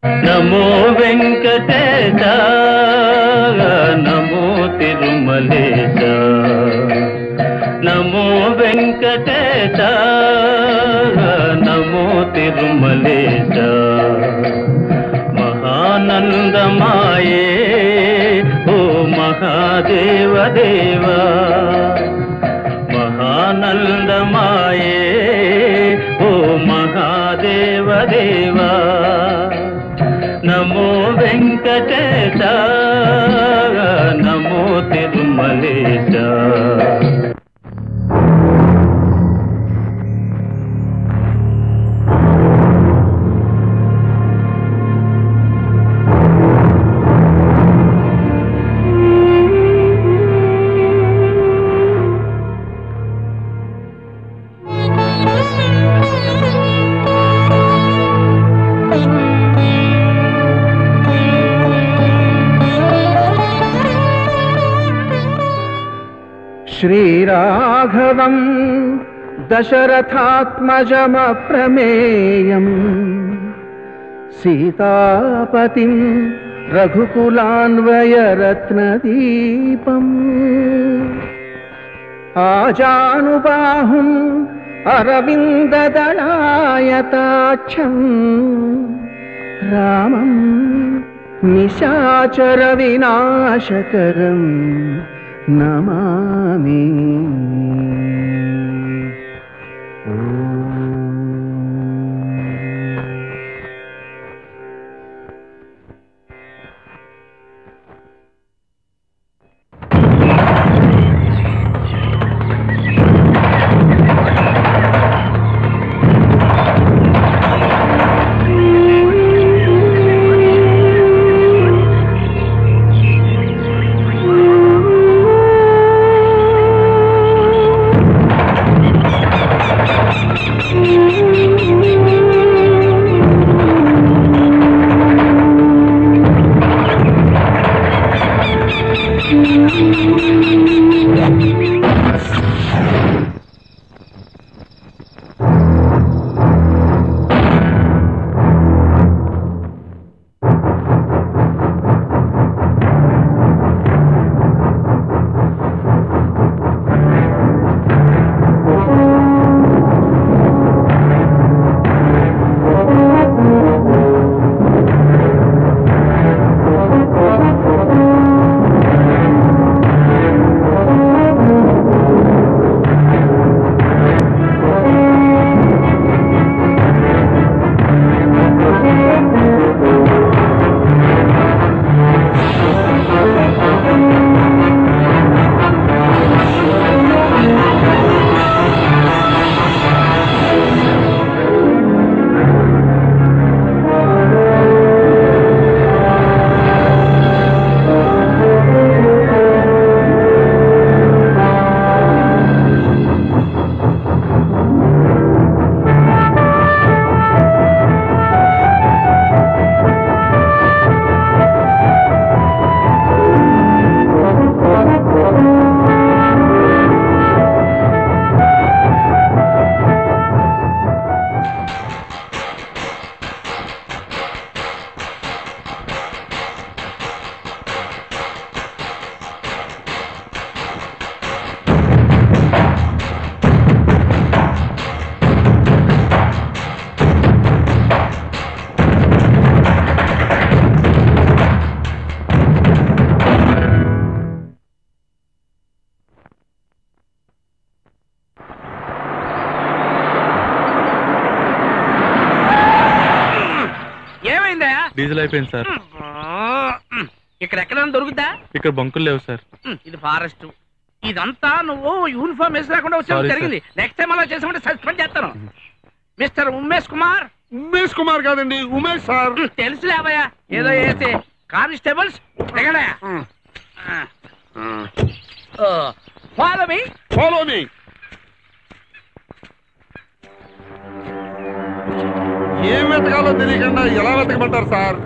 నమో వెంకటేశ నమో తిరుమలేశ నమో వెంకటేశ నమో తిరుమలేశ మహానందమాయే ఓ మహాదేవ దేవా మహానందమాయే ఓ మహాదేవ దేవా నమో వెంకటేశ నమో తిరుమలేశ श्रीराघवम् दशरथात्मजमप्रमेयम् सीतापतिम् रघुकुलान्वयरत्नदीपम् आजानुबाहुम् अरविन्ददलायताक्षम् रामम् निशाचरविनाशकरम् నమామి ఏమైందయ్యా డీజిల్ అయిపోయింది సార్ ఇక్కడ ఎక్కడైనా దొరుకుతా ఇక్కడ బంకులు లేవు సార్ ఇది ఫారెస్ట్ ఇదంతా నువ్వు యూనిఫామ్ వేసి రాకుండా Sorry, వచ్చావు sir. జరిగింది నెక్స్ట్ టైం అలా చేసామంటే సస్పెండ్ చేస్తాను మిస్టర్ ఉమేష్ కుమార్ ఉమేష్ కుమార్ కాదండి ఉమేష్ సార్ తెలుసు లేవయ్యా ఏదో వేస్తే కానిస్టేబుల్స్ దిగడయా ఫాలో మీ ఫాలో మీ ఏం వెతకాలో తెలియకుండా ఎలా వెతకమంటారు సార్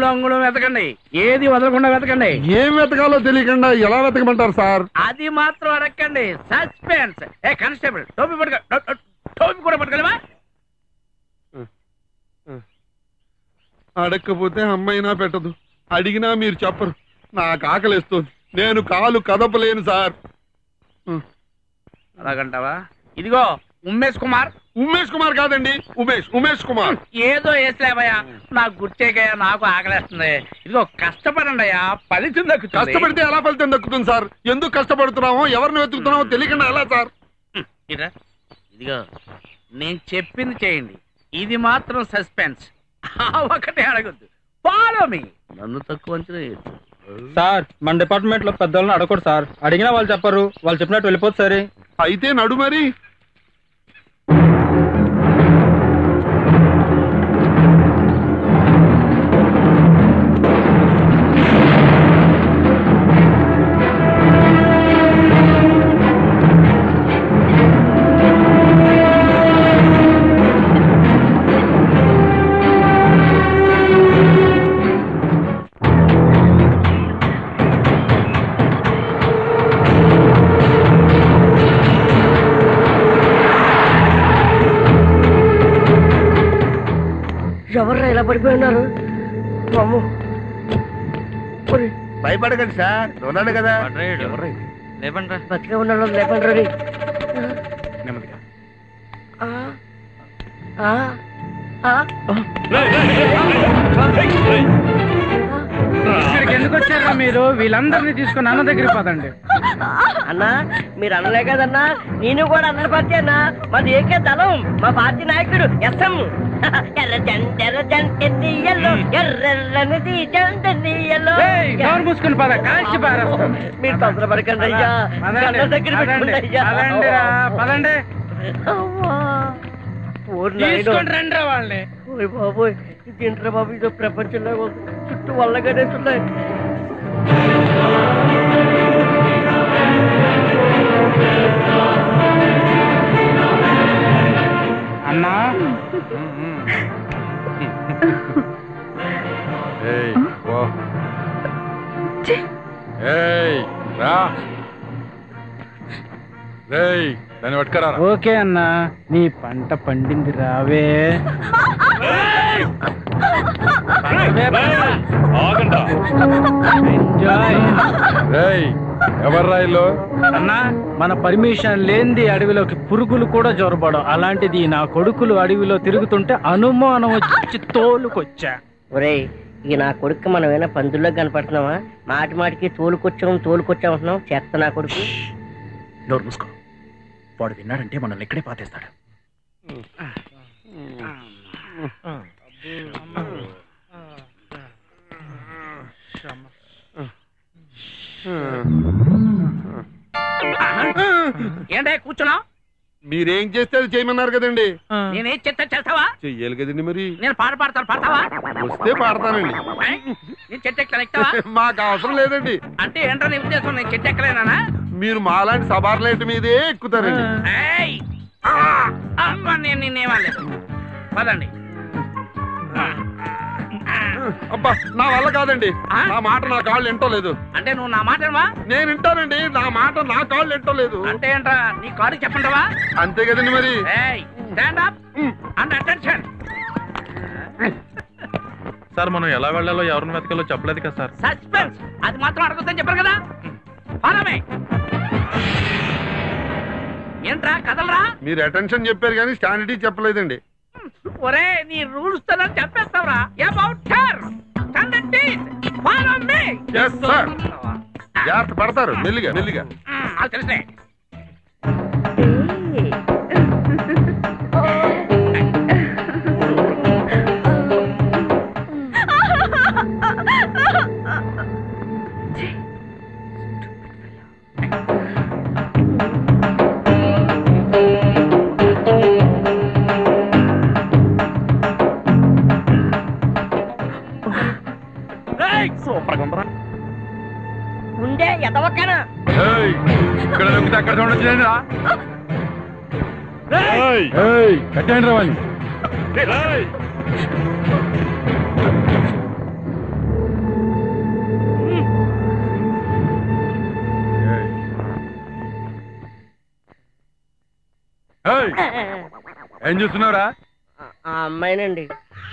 అంగుళం వెతకండి ఏది వదలకుండా వెతకండి ఏం వెతకాలో తెలియకుండా ఎలా వెతకమంటారు సార్ అది మాత్రం అడగండి సస్పెన్స్ ఏ కానిస్టేబుల్ టోపీ పట్టుక టో- టో- టోపీ కూడా పట్టుకెళ్ళవా అడగకపోతే అమ్మైనా పెట్టదు అడిగినా మీరు చెప్పరు నాకు ఆకలిస్తుంది నేను కాలు కదపలేను సార్ అలాగంటావా ఇదిగో ఉమేష్ కుమార్ ఉమేష్ కుమార్ కాదండి ఉమేష్ ఉమేష్ కుమార్ ఏదో వేసలేవయ్యా నాకు గుర్తేకయ్యా నాకు ఆకలేస్తుంది ఇదిగో కష్టపడండి అయ్యా ఫలితం దక్కుతుంది కష్టపడితే ఎలా ఫలితం దక్కుతుంది సార్ ఎందుకు కష్టపడుతున్నామో ఎవరిని వెతుకుతున్నామో తెలియకుండా ఎలా సార్ ఇరా ఇదిగో నేను చెప్పింది చేయండి ఇది మాత్రం సస్పెన్స్ ఒకటే అడగద్దు ఫాలో మీ నన్ను తక్కువ అంచనా వేయొద్దు. సార్ మన డిపార్ట్మెంట్ లో పెద్దవాళ్ళని అడగకూడదు సార్ అడిగినా వాళ్ళు చెప్పరు వాళ్ళు చెప్పినట్టు వెళ్ళిపోతుంది సరే అయితే నడు మరి ఎవర్రా ఇలా పడిపోయి ఉన్నారు అమ్మో ఒరే, భయపడకండి సార్ ఉన్నాడు కదా లేపండి బతికే ఉన్నాడు లేపండి రండి నెమ్మదిగా ఆ, ఆ, ఆ, ఇక్కడికి ఎందుకు వచ్చారా మీరు వీళ్ళందరినీ తీసుకుని అన్న దగ్గరికి పదండి అన్నా మీరు అనలే కదన్నా నేను కూడా అన్న పార్టీ అన్నా మాది ఏకే దళం మా పార్టీ నాయకుడు ఎస్ఎం ఎర్ర జంట ఎర్ర జంట ఎల్లో ఎర్రెర్రనిది జంట ఎల్లో ఏయ్, నోరు మూసుకుని పద కాల్చి పారేస్తాం మీరు తొందరపడకండి అయ్యా పదండి, కళ్ళ దగ్గర పెట్టుకోండి పదండి, అయ్యా పదండిరా, పదండి అమ్మా. ఓరి నాయనో. తీసుకొని రండి వాళ్ళని ఓయ్ బాబోయ్ ఇదేంట్రా బాబు ఇదో ప్రపంచంలో ఉంది. చుట్టూ వల్లగానే ఉన్నాయి అన్నా ఏయ్, పో. ఏయ్, రా. రేయ్, దాన్ని పట్టుకరా ఓకే అన్నా నీ పంట పండింది రావే ఎంజాయ్ రేయ్ ఎవర్రా ఇల్లు అన్నా మన పర్మిషన్ లేనిది అడవిలోకి పురుగులు కూడా జొరబడం అలాంటిది నా కొడుకులు అడవిలో తిరుగుతుంటే అనుమానం వచ్చి తోలుకొచ్చా ఒరేయ్ ఈ నా కొడుకు మనం ఏమైనా పందుల్లో కనపడుతున్నావా మాటి మాటికి తోలుకొచ్చాం తోలుకొచ్చాం అంటున్నాం చెత్త నా కొడుకు నోరు మూసుకో వాడు విన్నాడంటే మనల్ని ఇక్కడే పాతేస్తాడు ఏంటే కూర్చున్నావు మీరేం చేస్తే అది చేయమన్నారు కదండి నేనేం చెత్త చేస్తావా చెయ్యాలి కదండి మరి నేను పాట పాడతాను పాడతావా వస్తే పాడతానండి ఏయ్, నేను చెట్టు ఎక్కలేను ఎక్కుతావా మాకు అవసరం లేదండి అంటే ఏంటో నీ ఉద్దేశం నేను చెట్టు ఎక్కలేనా మీరు మాలాంటి సబార్లైట్ మీదే ఎక్కుతారండి ఏయ్! ఆ! అమ్మ నేను నిన్నేమలేదు పదండి అబ్బా నా వల్ల కాదండి ఆ? నా మాట నా కాళ్ళు ఎంటో లేదు అంటే నువ్వు నా మాట వినవా? నేను వింటానండి నా మాట నా కాళ్ళు ఎంటో లేదు అంటే ఏంట్రా నీ కారు చెప్పండవా అంతే కదండి మరి ఏయ్ stand up and attention sir మనం ఎలా వెళ్ళాలో ఎవరిని వెతకాలో చెప్పలేదు కదా సార్ సస్పెన్స్ అది మాత్రం అడగొద్దని చెప్పారు కదా ఫాలోమే ఏంట్రా కదలరా మీరు అటెన్షన్ చెప్పారు కానీ స్టాండిటీ చెప్పలేదండి ఒరే నీ రూల్స్ తో నన్ను చెప్పేస్తావురా about turn standard follow me Yes, sir. జాగ్రత్త పడతారు మెల్లిగా మెల్లిగా నాకు తెలుసులే ఉండే ఎదవక్కన ఏయ్, ఇక్కడ నొక్కితే అక్కడ చూడండి కట్టండి రావాలి ఏయ్, ఏం చూస్తున్నావురా ఆ అమ్మాయినండి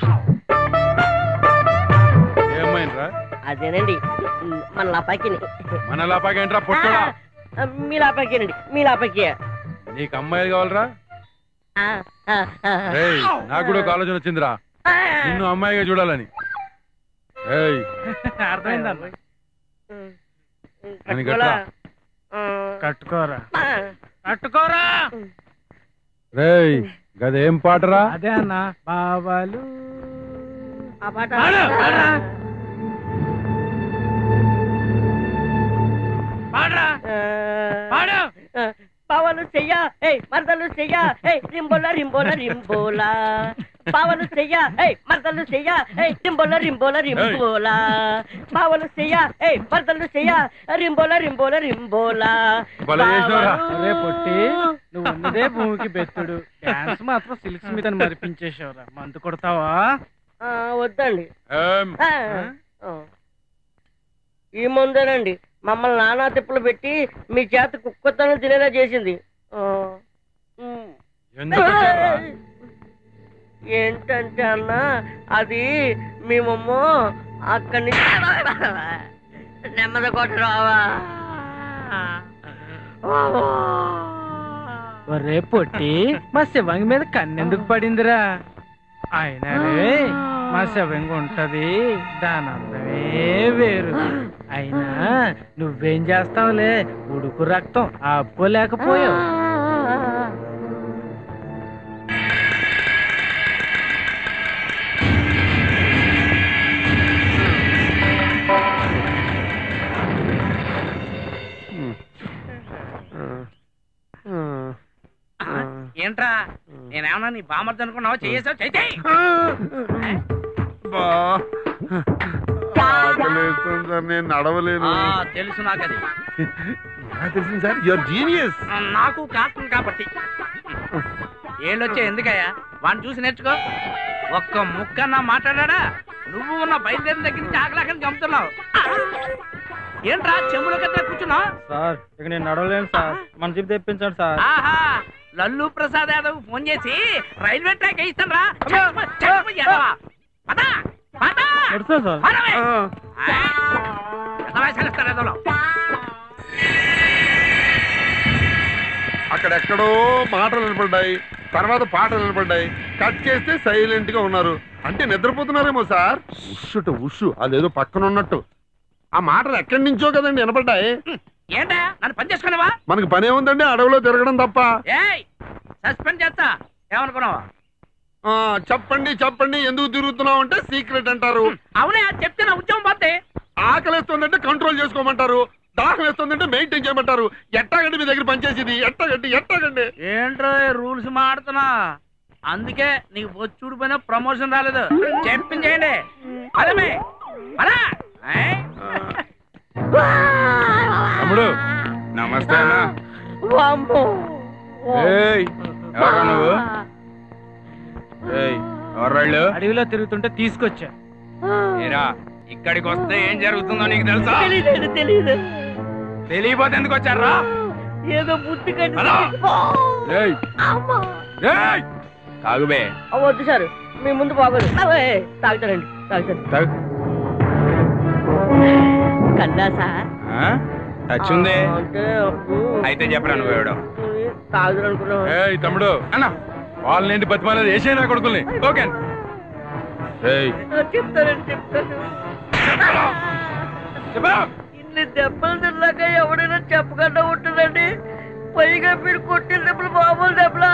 ఏమైందిరా అదేనండి మన లాపాకిని మన లాపాకేంట్రా పొట్టడా ఆ, మీ లాపాకేనండి మీ లాపాకి నీకు అమ్మాయిలు కావాలరా ఆ, ఆ, ఆ. ఏయ్ నాకు కూడా ఒక ఆలోచన వచ్చిందిరా నిన్ను అమ్మాయిగా చూడాలని ఏయ్ అర్థమైందన్న అని గట్లా. ఆ, కట్టుకోరా ఆ. కట్టుకోరా రేయ్ గదేం పాటరా అదే అన్న బాబాలు ఆ పాట పాడు, పాడురా. పాడరా ఆ, పాడు ఆ, పావలు చెయ్య ఏయ్ మరదలు చెయ్య ఏయ్ రింబోల రింబోల రింబోలా పావలు చెయ్య ఏయ్ మరదలు చెయ్య ఏయ్ రింబోల రింబోల రింబోలా పావలు చెయ్య ఏయ్ మరదలు చెయ్య రింబోల రింబోల రింబోలా భలే చేసినావురా. పావలు- అరే పొట్టి నువ్వు ఉన్నదే భూమికి బెత్తుడు డాన్స్ మాత్రం సిల్క్ స్మిత్ అని మరిపించేసావురా మందు కొడతావా ఆ, వద్దండి ఏం? ఆ, ఆ. ఈ ముందేనండి మమ్మల్ని నానా తిప్పులు పెట్టి మీ చేత కుక్కతనం తినేలా చేసింది ఆ. ఉమ్. ఎందుకు వచ్చావురా? ఏంటంటే అన్న అది మేమమ్మో అక్కడి నుంచి నెమ్మది కొట్టరావా ఒరే పొట్టి మా శివంగి మీద కన్నెందుకు పడిందిరా అయినా రే మా శివంగి ఉంటది దాని అందమే వేరు అయినా నువ్వేం చేస్తావులే ఉడుకు రక్తం ఆపుకోలేకపోయావు ఏంట్రా నేనేమన్నా నీ బామర్ది అనుకున్నావా చేసావు చెయ్యి బా. ఆకలేస్తుంది సార్ నేను నడవలేను తెలుసు నాకు అది ఎలా తెలిసింది సార్ యువర్ జీనియస్ నాకు కార్టూన్ కాబట్టి ఏళ్ళొచ్చే ఎందుకయ్యా వాడిని చూసి నేర్చుకో ఒక్క ముక్కన్నా మాట్లాడా నువ్వు ఉన్న బయలుదేరిన దగ్గర నుంచి ఆకలాకని గమ్ముతున్నావు ఏంట్రా చెంబులో కదా కూర్చున్నావు సార్ ఇక నేను నడవలేను సార్ మన జీప్ తెప్పించండి సార్ ఆహా లల్లు ప్రసాద్ యాదవ్ ఫోన్ చేసి రైల్వే ట్రాక్ వేయిస్తాను రా పదా పదా నడుస్తా సార్ పదవే. ఆ, ఎంత వయసు తెలుస్తారు ఏదోలో. అక్కడెక్కడో మాటలు వినపడ్డాయి తర్వాత పాటలు వినపడ్డాయి కట్ చేస్తే సైలెంట్ గా ఉన్నారు అంటే నిద్రపోతున్నారేమో సార్ ఉషుట ఉషు అదేదో పక్కన ఉన్నట్టు ఆ మాటలు ఎక్కడి నుంచో కదండి వినపడ్డాయి ఏంటా నన్ను పని చేసుకునేవా మనకి పని ఏముందండి అడవిలో తిరగడం తప్ప ఏయ్ సస్పెండ్ చేస్తా ఏమనుకున్నావా ఆ, చెప్పండి చెప్పండి ఎందుకు తిరుగుతున్నావు అంటే సీక్రెట్ అంటారు అవునే అది చెప్తే నా ఉద్యోగం పోతే ఆకలేస్తుందంటే కంట్రోల్ చేసుకోమంటారు దాహం వేస్తుందంటే మెయింటైన్ చేయమంటారు ఎట్టాగండి మీ దగ్గర పనిచేసేది ఎట్టాగండి ఎట్టాగండి ఏంట్రో రూల్స్ మాడుతున్నా అందుకే నీకు బొచ్చుడిపోయిన ప్రమోషన్ రాలేదు చెప్పింది చేయండి అదమే అలా తమ్ముడు నమస్తే అన్నా వామ్మో. ఏయ్ ఎవరా నువ్వు ఏయ్ ఎవరాళ్ళు అడవిలో తిరుగుతుంటే తీసుకొచ్చా ఏరా ఇక్కడికి వస్తే ఏం జరుగుతుందో నీకు తెలుసా తెలీదండి తెలీదు తెలియపోతే ఎందుకు వచ్చారా ఏదో బుద్ధి కట్టి హలో. ఏయ్ అమ్మా. ఏయ్ తాగుబే ఆ, వద్దు సార్ మీ ముందు బాగోదు అవే, తాగుతానండి తాగుతాను తాగు కన్నా సార్ టచ్ ఆ, అంటే ఉమ్, అయితే చెప్పరా నువ్వు ఎవడో తాగుతాను అనుకున్నాను ఏయ్ తమ్ముడు అన్న వాళ్ళనేంటి బతిమాలేదు వేసే నా కొడుకుల్ని ఓకే ఏయ్ ఆ, చెప్తానండి చెప్తాను చెప్పరా ఇన్ని దెబ్బలు తిన్నాక ఎవడైనా చెప్పకుండా ఉంటుందండి పైగా మీరు కొట్టిన దెబ్బలు మామూలు దెబ్బలా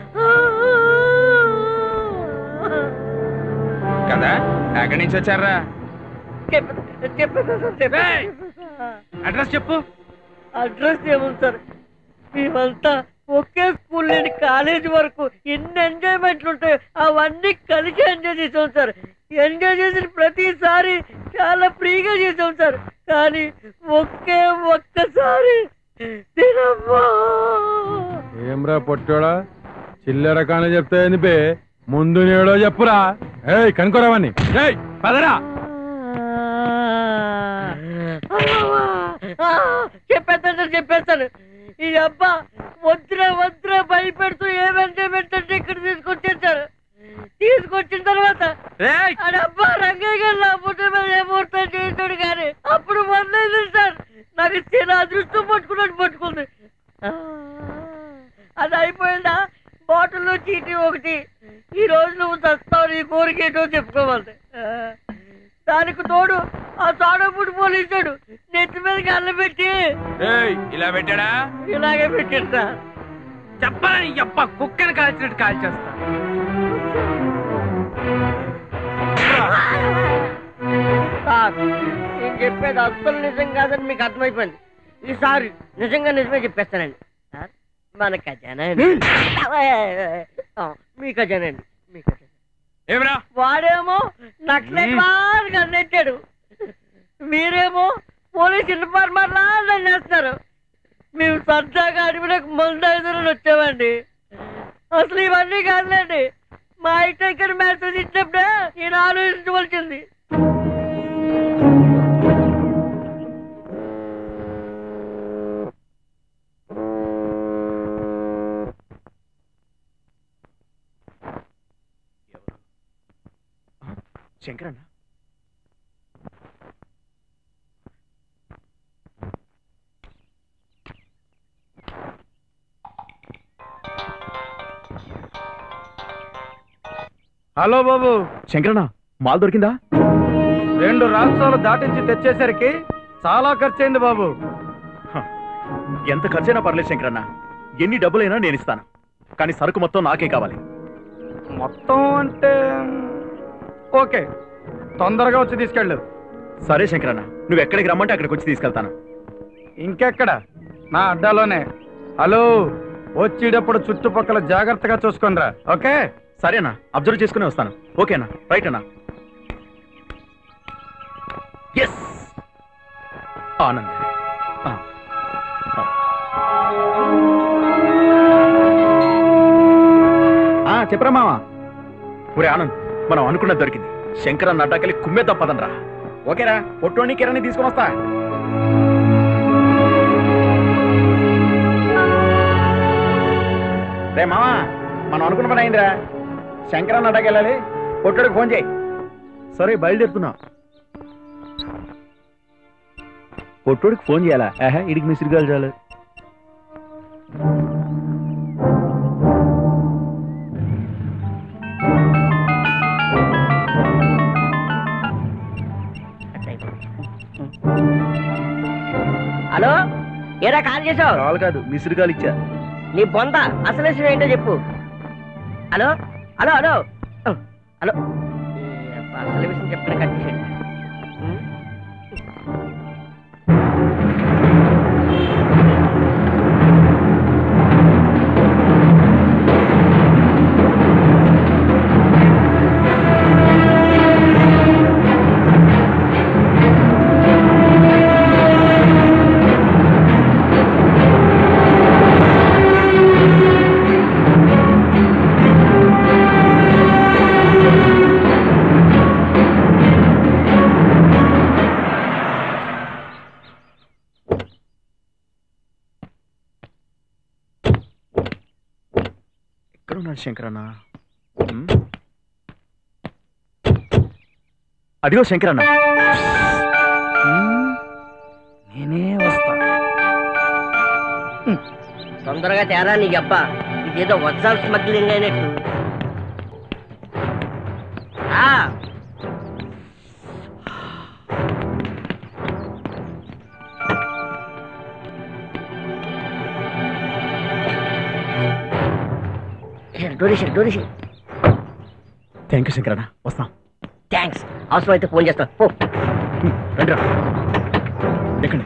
కదా ఎక్కడి నుంచి వచ్చారా చెప్పేదా చెప్పేదా సార్ చెప్పేదా అడ్రస్ చెప్పు అడ్రస్ ఏముంది సార్ మేమంతా ఒకే స్కూల్ నుండి కాలేజీ వరకు ఎన్ని ఎంజాయ్మెంట్లు ఉంటాయో అవన్నీ కలిసి ఎంజాయ్ చేసాం సార్ ఎంజాయ్ చేసిన ప్రతిసారి చాలా ఫ్రీగా చేసాం సార్ కానీ ఒకే ఒక్కసారి తినమ్మా ఏమ్రా పొట్టోడా చిల్లర కానీ చెప్తే బే ముందు నేడో చెప్పురా ఏయ్ కనుకోరావని ఏయ్ పదరా చెప్పి చెప్పేస్తాను చెప్పేస్తాను ఈ అబ్బా వద్దురా వద్దురా భయపెడుతూ ఏమంటే పెట్టంటే ఇక్కడ తీసుకొచ్చేసారు తీసుకొచ్చిన తర్వాత అబ్బా రంగయ్య గారు నా పుట్ట మీద ఏ ముహూర్తం చేశాడు కానీ అప్పుడు మొదలైంది సార్ నాకు చిన్న అదృష్టం పట్టుకున్నట్టు పట్టుకుంది ఆ, అది అయిపోయిందా బాటిల్లో చీటీ ఒకటి ఈ రోజు నువ్వు చస్తావు నీ కోరిక ఏంటో చెప్పుకోవాలి ఆ, దానికి తోడు ఆ తోడపుడు పోలీసాడు నెత్తి మీద కళ్ళ పెట్టి ఇలా పెట్టాడా ఇలాగే పెట్టాడు సార్ చెప్పాలని అప్ప కుక్కని కాల్చినట్టు కాల్చేస్తా సార్ నేను చెప్పేది అస్సలు నిజం కాదని మీకు అర్థమైపోయింది ఈసారి నిజంగా నిజమే చెప్పేస్తానండి సార్ మన ఖజానా అండి. ఆ, మీ ఖజానా అండి మీ ఖజానా ఏమిరా వాడేమో నక్సలైట్ వారు కన్నెట్టాడు మీరేమో పోలీస్ ఇన్ఫార్మర్లా నన్ను వేస్తారు మేము సరదాగా అడవిలోకి మందు ఐదులను వచ్చామండి అసలు ఇవన్నీ కాదులేండి మా అయితే ఇక్కడ మెసేజ్ ఇచ్చినప్పుడే నేను ఆలోచించవలసింది శంకరన్న హలో బాబు శంకరన్న మాల్ దొరికిందా రెండు రాష్ట్రాలు దాటించి తెచ్చేసరికి చాలా ఖర్చయింది బాబు ఎంత ఖర్చైనా పర్లేదు శంకరన్న ఎన్ని డబ్బులైనా నేను ఇస్తాను కానీ సరుకు మొత్తం నాకే కావాలి మొత్తం అంటే ఓకే తొందరగా వచ్చి తీసుకెళ్ళు సరే శంకరన్న నువ్వు ఎక్కడికి రమ్మంటే అక్కడికి వచ్చి తీసుకెళ్తాను ఇంకెక్కడ నా అడ్డాలోనే హలో వచ్చేటప్పుడు చుట్టుపక్కల జాగ్రత్తగా చూసుకొనిరా ఓకే సరేనా అబ్జర్వ్ చేసుకుని వస్తాను ఓకేనా రైట్ అన్నా ఎస్ ఆనంద్ ఆ. ఆ. ఆ, చెప్పరా మావా ఒరే ఆనంద్ మనం అనుకున్నది దొరికింది శంకరన్న అడ్డాకలి కుమ్మేద్దాం పదండ్రా ఓకేరా పొట్టోని కిరణి తీసుకొని వస్తా రే మావా మనం అనుకున్న పని అయిందిరా శంకరన్న అడ్డాకి వెళ్ళాలి పొట్టోడికి ఫోన్ చేయి సరే బయలుదేరుతున్నా పొట్టోడికి ఫోన్ చేయాలా ఆహా ఇడికి మిసిరిగాలు చాలు హలో ఏరా కాల్ చేసావు కావాలి కాదు మిసిరిగాలు ఇచ్చా నీ బొంద అసలు విషయం ఏంటో చెప్పు హలో హలో హలో హలో ఏ అబ్బా, అసలు విషయం చెప్పడం కట్ చేసేయండి ఎక్కడ ఉన్నాడు శంకరన్న ఉమ్. అదిగో శంకరన్న ఉమ్. నేనే వస్తా తొందరగా తేరా నీ అబ్బ ఇదేదో వజ్రాల స్మగ్లింగ్ అయినట్టు ఆ, donation donation thank you Shankaranna వస్తాం థ్యాంక్స్ అవసరం అయితే ఫోన్ చేస్తా పో ఉమ్, రండిరా ఎక్కండి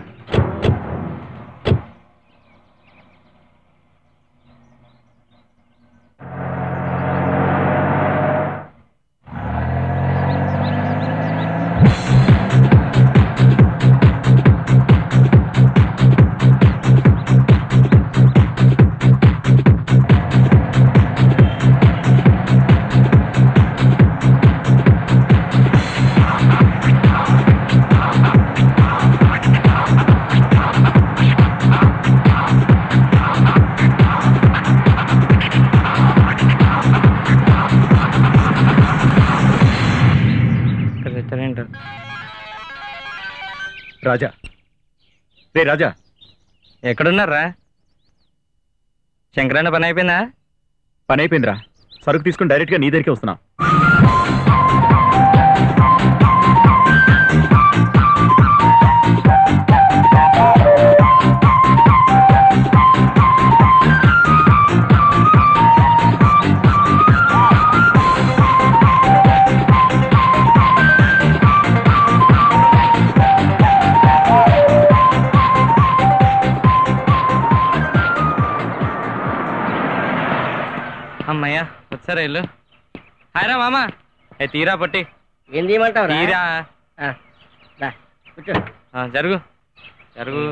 ఆ రాజా రే రాజా ఎక్కడున్నారా శంకరన్న పని అయిపోయిందా పని అయిపోయిందిరా సరుకు తీసుకుని డైరెక్ట్ గా నీ దగ్గరికి వస్తున్నా అమ్మయ్యా వచ్చారా ఇల్లు హాయరా మామ ఏ తీరా పట్టి ఏం చేయమంటావు తీరా కూర్చో ఆ, జరుగు జరుగు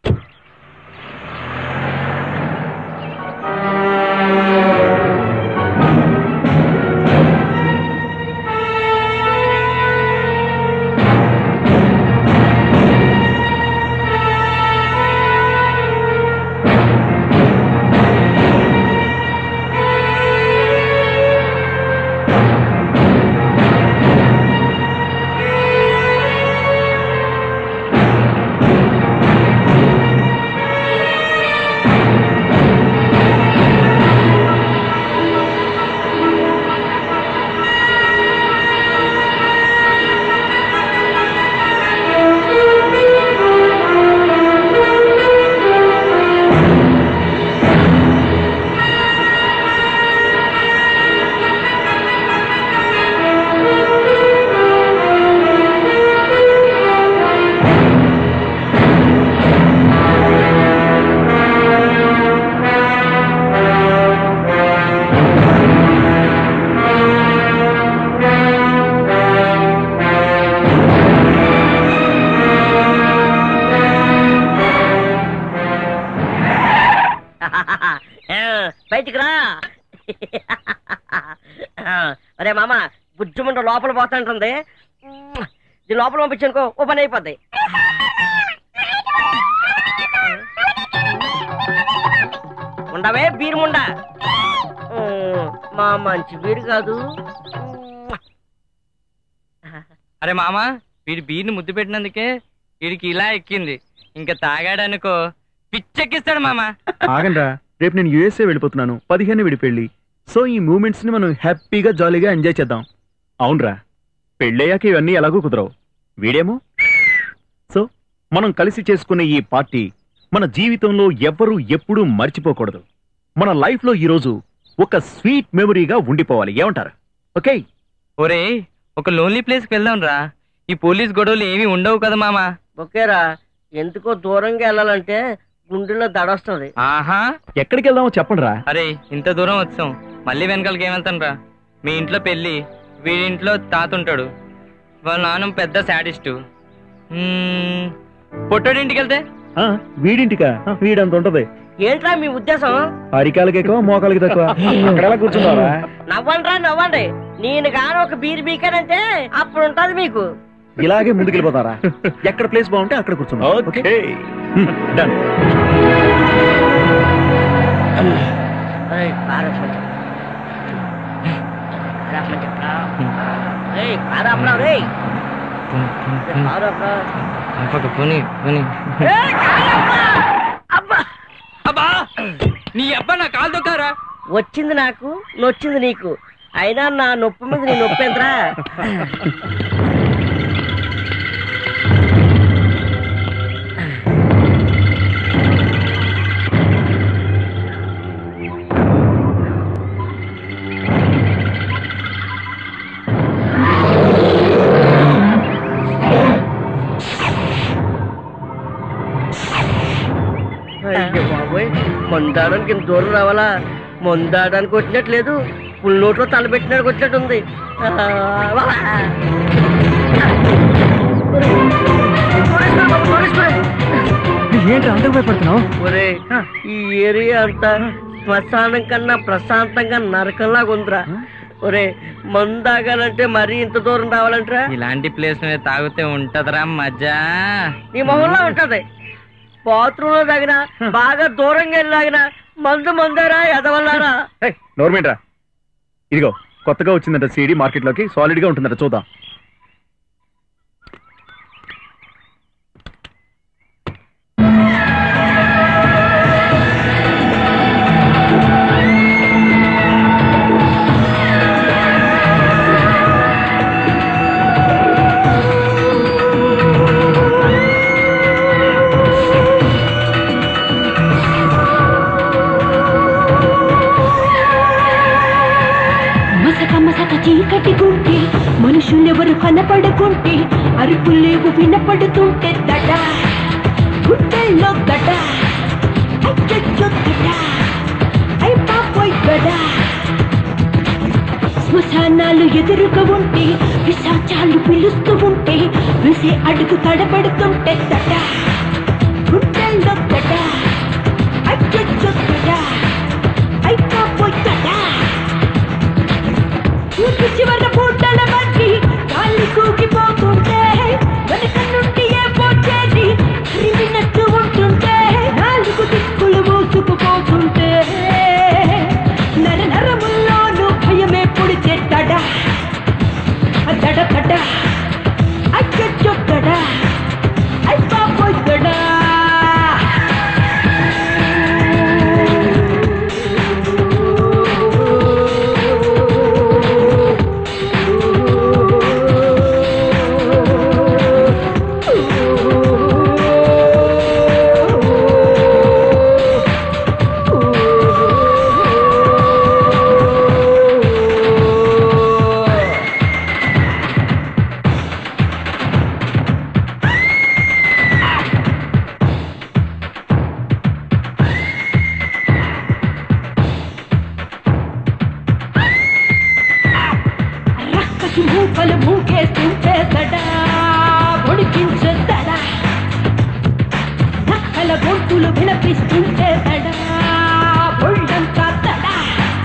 బయటికి రా అరే మామ బుజ్జుమంట లోపల పోతుంటుంది ఇది లోపల పంపించనుకో ఓ పని అయిపోద్ది ఉండవే బీరు ముండ ఉమ్, మా మంచి బీరు కాదు అరే మామ వీడి బీర్ని ముద్దు పెట్టినందుకే వీడికి ఇలా ఎక్కింది ఇంకా తాగాడనుకో పిచ్చెక్కిస్తాడు మామ ఆగండ్రా రేపు నేను యుఎస్ఏ వెళ్ళిపోతున్నాను పదిహేను విడి పెళ్లి సో ఈ మూమెంట్స్ ని మనం హ్యాపీగా జాలీగా ఎంజాయ్ చేద్దాం అవునరా పెళ్ళయ్యాక ఇవన్నీ ఎలాగూ కుదరవు వీడేమో సో మనం కలిసి చేసుకునే ఈ పార్టీ మన జీవితంలో ఎవ్వరూ ఎప్పుడూ మర్చిపోకూడదు మన లైఫ్ లో ఈరోజు ఒక స్వీట్ మెమరీగా ఉండిపోవాలి ఏమంటారు ఓకే ఒరే ఒక లోన్లీ ప్లేస్కి వెళ్దాం రా ఈ పోలీస్ గొడవలు ఏమీ ఉండవు కదా మామ ఓకేరా ఎందుకో దూరంగా వెళ్ళాలంటే గుండెలో దడొస్తుంది ఆహా ఎక్కడికి వెళ్దామో చెప్పండి రా అరే ఇంత దూరం వచ్చాం మళ్ళీ వెనకాలకి ఏం వెళ్తాను రా మీ ఇంట్లో పెళ్ళి వీడింట్లో తాత ఉంటాడు వాళ్ళ నాన్న పెద్ద శాడిస్టు పొట్టోడి ఇంటికి వెళ్తే వీడింటికా వీడంత ఉంటది ఏంట్రా మీ ఉద్దేశం అరికాలకి ఎక్కువ మోకాలకి తక్కువ అక్కడ ఎలా కూర్చున్నారా నవ్వండ్రా నవ్వండి నేను గాను ఒక బీర్ బీకానంటే అప్పుడు ఉంటది మీకు ఇలాగే ముందుకెళ్ళిపోతారా ఎక్కడ ప్లేస్ బాగుంటే అక్కడ కూర్చుందాం ఓకే డన్ ఏయ్, కారం కొంచెం. కారం కొంచెం. ఏయ్, కారం అప్పడం, రేయ్. కారం అప్పడం. పోనీ పోనీ ఏయ్, కారం అప్పడం. అబ్బా అబ్బా నీ అబ్బా నా కాలు దొక్కారా వచ్చింది నాకు నొచ్చింది నీకు అయినా నా నొప్పి మీద నీ నొప్పి ఎంతరా అయ్యో బాబోయ్ మందాడానికి ఇంత దూరం రావాలా మందాడానికి వచ్చినట్లేదు పుల్ నోట్లో తలబెట్టినట్టు వచ్చినట్టుంది ఆ, వా. ఏంటి అందరూ భయపడుతున్నావు ఒరే ఈ ఏరియా అంతా శ్మశానం కన్నా ప్రశాంతంగా నరకంలాగా ఉందిరా ఒరే మందాగాలంటే మరీ ఇంత దూరం రావాలంటరా ఇలాంటి ప్లేస్ మీద తాగితే ఉంటదిరా మజా నీ మొహంలో ఉంటది బాత్రూమ్ లో తగిన బాగా దూరంగా వెళ్ళాగిన మందు మందారా ఎదవల్లారా నోర్మేంట్రా ఇదిగో కొత్తగా వచ్చిందంట సీడీ మార్కెట్ లోకి సాలిడ్ గా ఉంటుందట చూద్దాం చీకటి గుంటే మనుషులెవరు కనపడకుంటే అరుపులేవు వినపడుతుంటే దడ గుండెల్లో గడ అచ్చచ్చో గడ అయ్ పాపోయ్ గడ శ్మశానాలు ఎదురుగా ఉంటే విశాచాలు పిలుస్తూ ఉంటే విసే అడుగు తడబడుతుంటే తట గుండెల్లో తట అచ్చొచ్చు తట అయిపోయి తట ఊరి చివర పూటల బట్టి గాలి కూకిపోతుంటే వెనక నుండి ఏ పోచేది క్రిమినట్టు ఉంటుంటే నాలుగు దిక్కులు మూసుకుపోతుంటే నర నరముల్లోనూ భయమే పుడితే తడ తడ తడ అచ్చొచ్చు తడ అయిపోయి తడ రక్కసి మూకలు మూకేస్తుంటే తడా పొడిపించదడా నక్కల గొంతులు వినపిస్తుంటే తడా ఒళ్ళంతా తడా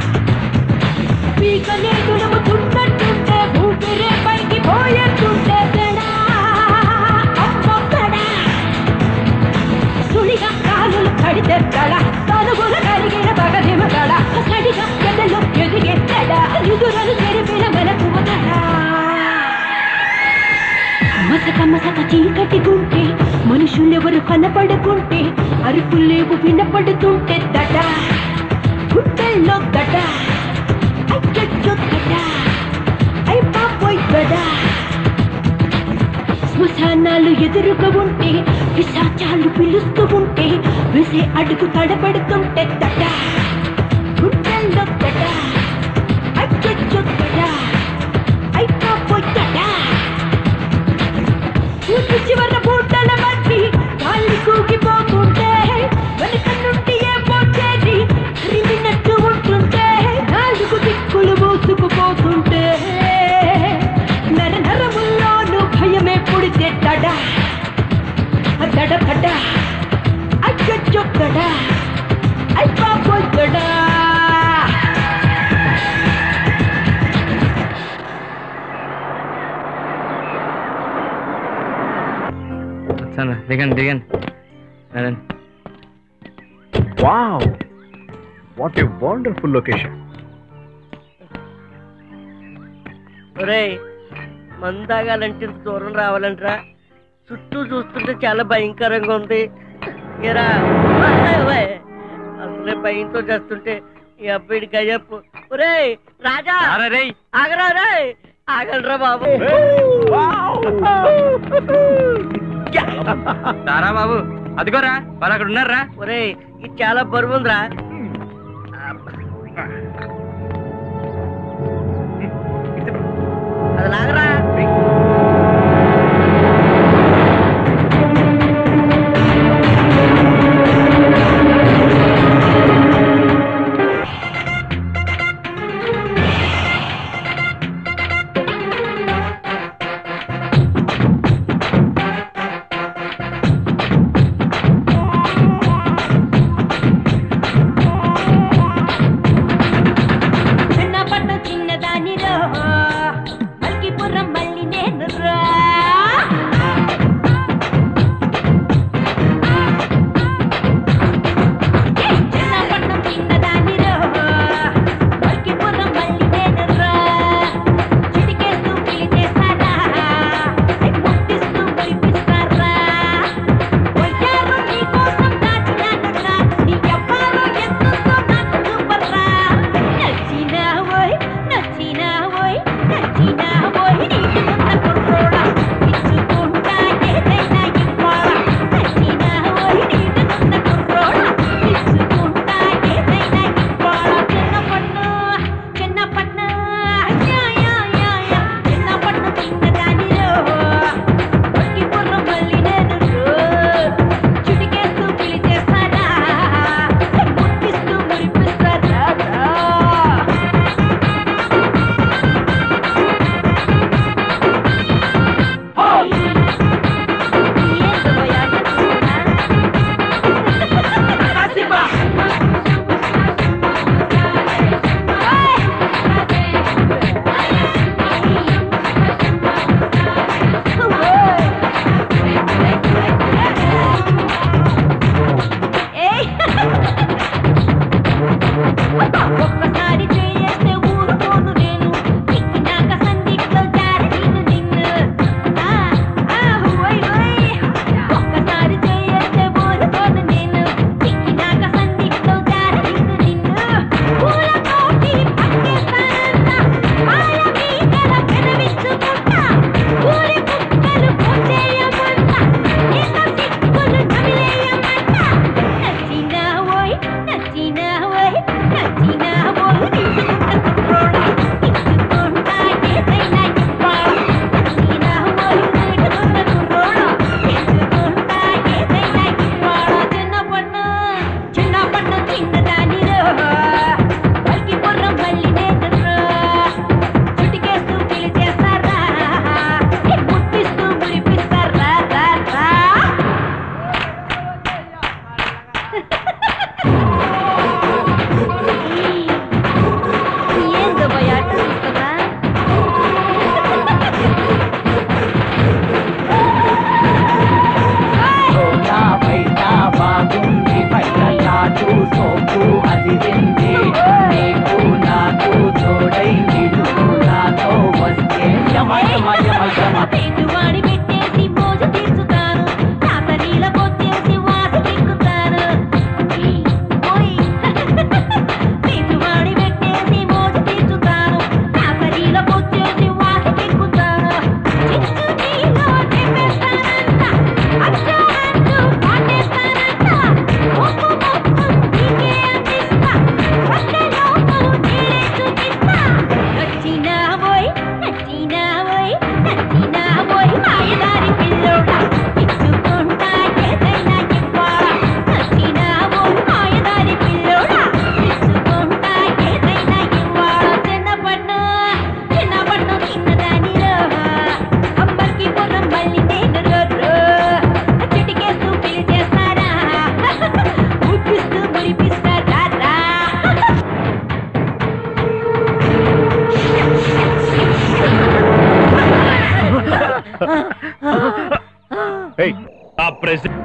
పీక నేతులము తున్నట్టుంటే ఊపిరే పైకి పోయేస్తుంటే తడా అమ్మో తడా సుడిగా కాలులు కడితే తడ తనుగుల కలిగిన పగదిమ తడ సడిగా ఎదలో ఎదిగే తడ నిదురలు తెరిపిన మెలకు తడ మసక మసక చీకటి గుంటే మనుషులెవరు కనపడకుంటే అరుపులేవు వినపడుతుంటే దడ గుండెల్లో గడ అచ్చొచ్చు గడ అయ్ పాపోయ్ గడ శ్మశానాలు ఎదురుగా ఉంటే విశాచాలు పిలుస్తూ ఉంటే విసే అడుగు తడబడుతుంటే తట గుండెల్లో తట అచ్చొచ్చు తట అయిపోయి తట ఊరి చివర పూటల బట్టి గాలి కూగిపోతుంటే వెనక నుండి ఏ పోచేది క్రిమినట్టు ఉంటుంటే నాలుగు దిక్కులు మూసుకుపోతుంటే నర నరముల్లోనూ భయమే పుడితే తడ తడ తడ అచ్చొచ్చు తడ అయిపోయి తడ సరే దిగండి దిగండి రండి. Wow what a wonderful location ఒరేయ్ మందు తాగాలంటే ఇంత దూరం రావాలంటరా చుట్టూ చూస్తుంటే చాలా భయంకరంగా ఉంది ఏరా ఓయ్, అసలే భయంతో చేస్తుంటే ఈ అబ్బాయిడి గయ్యప్పు ఒరేయ్ రాజా రారా రేయ్ ఆగరా రే ఆగలరా బాబు రారా బాబు అదిగోరా వాళ్ళు అక్కడ ఉన్నారా ఒరేయ్ ఇది చాలా బరువు ఉందిరా అది లాగరా ప్రెసిడెంట్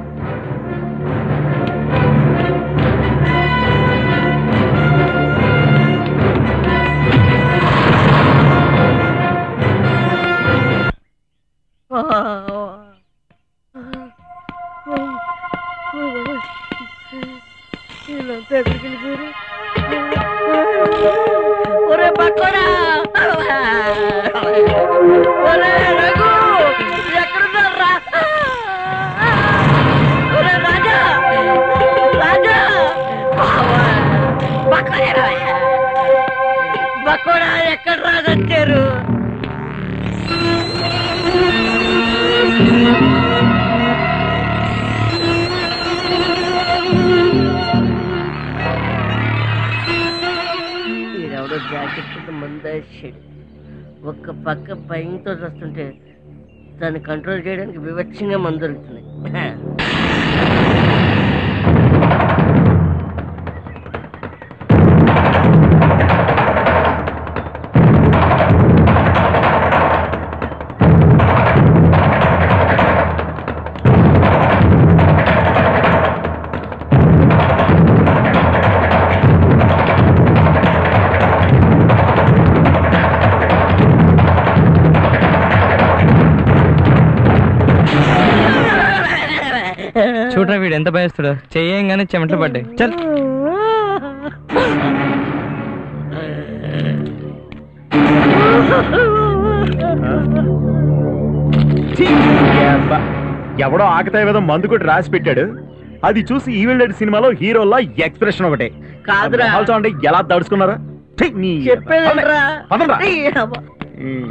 వీళ్ళంతా ఎక్కడికి వెళ్ళిపోయారు? ఒరే పక్కరా ఒరే రఘు ఎక్కడున్నారా ఒరే రాజా రాజా బక్కరా బక్కరా ఎక్కడ రాజొచ్చారు ఈడెవడో జాకెట్ మందేశాడు ఒక్క పక్క భయంతో వస్తుంటే దాన్ని కంట్రోల్ చేయడానికి వివక్షంగా మందు దొరుకుతున్నాయి చూడరా వీడు ఎంత భయస్తుడో చెయ్యంగానే చెమటలు పడ్డాయి చల్ ఛీ! యబ్బా. ఎవడో ఆకతాయి విధం మందు కొట్టి రాసి పెట్టాడు అది చూసి ఈవిల్ డెడ్ సినిమాలో హీరోలా ఎక్స్ప్రెషన్ ఒకటే కాదురా. మొహాలు చూడండి ఎలా దడుచుకున్నారా ఛీ, నీ- చెప్పేదేంట్రా పదండ్రా. ఈ అబ్బా. ఉమ్.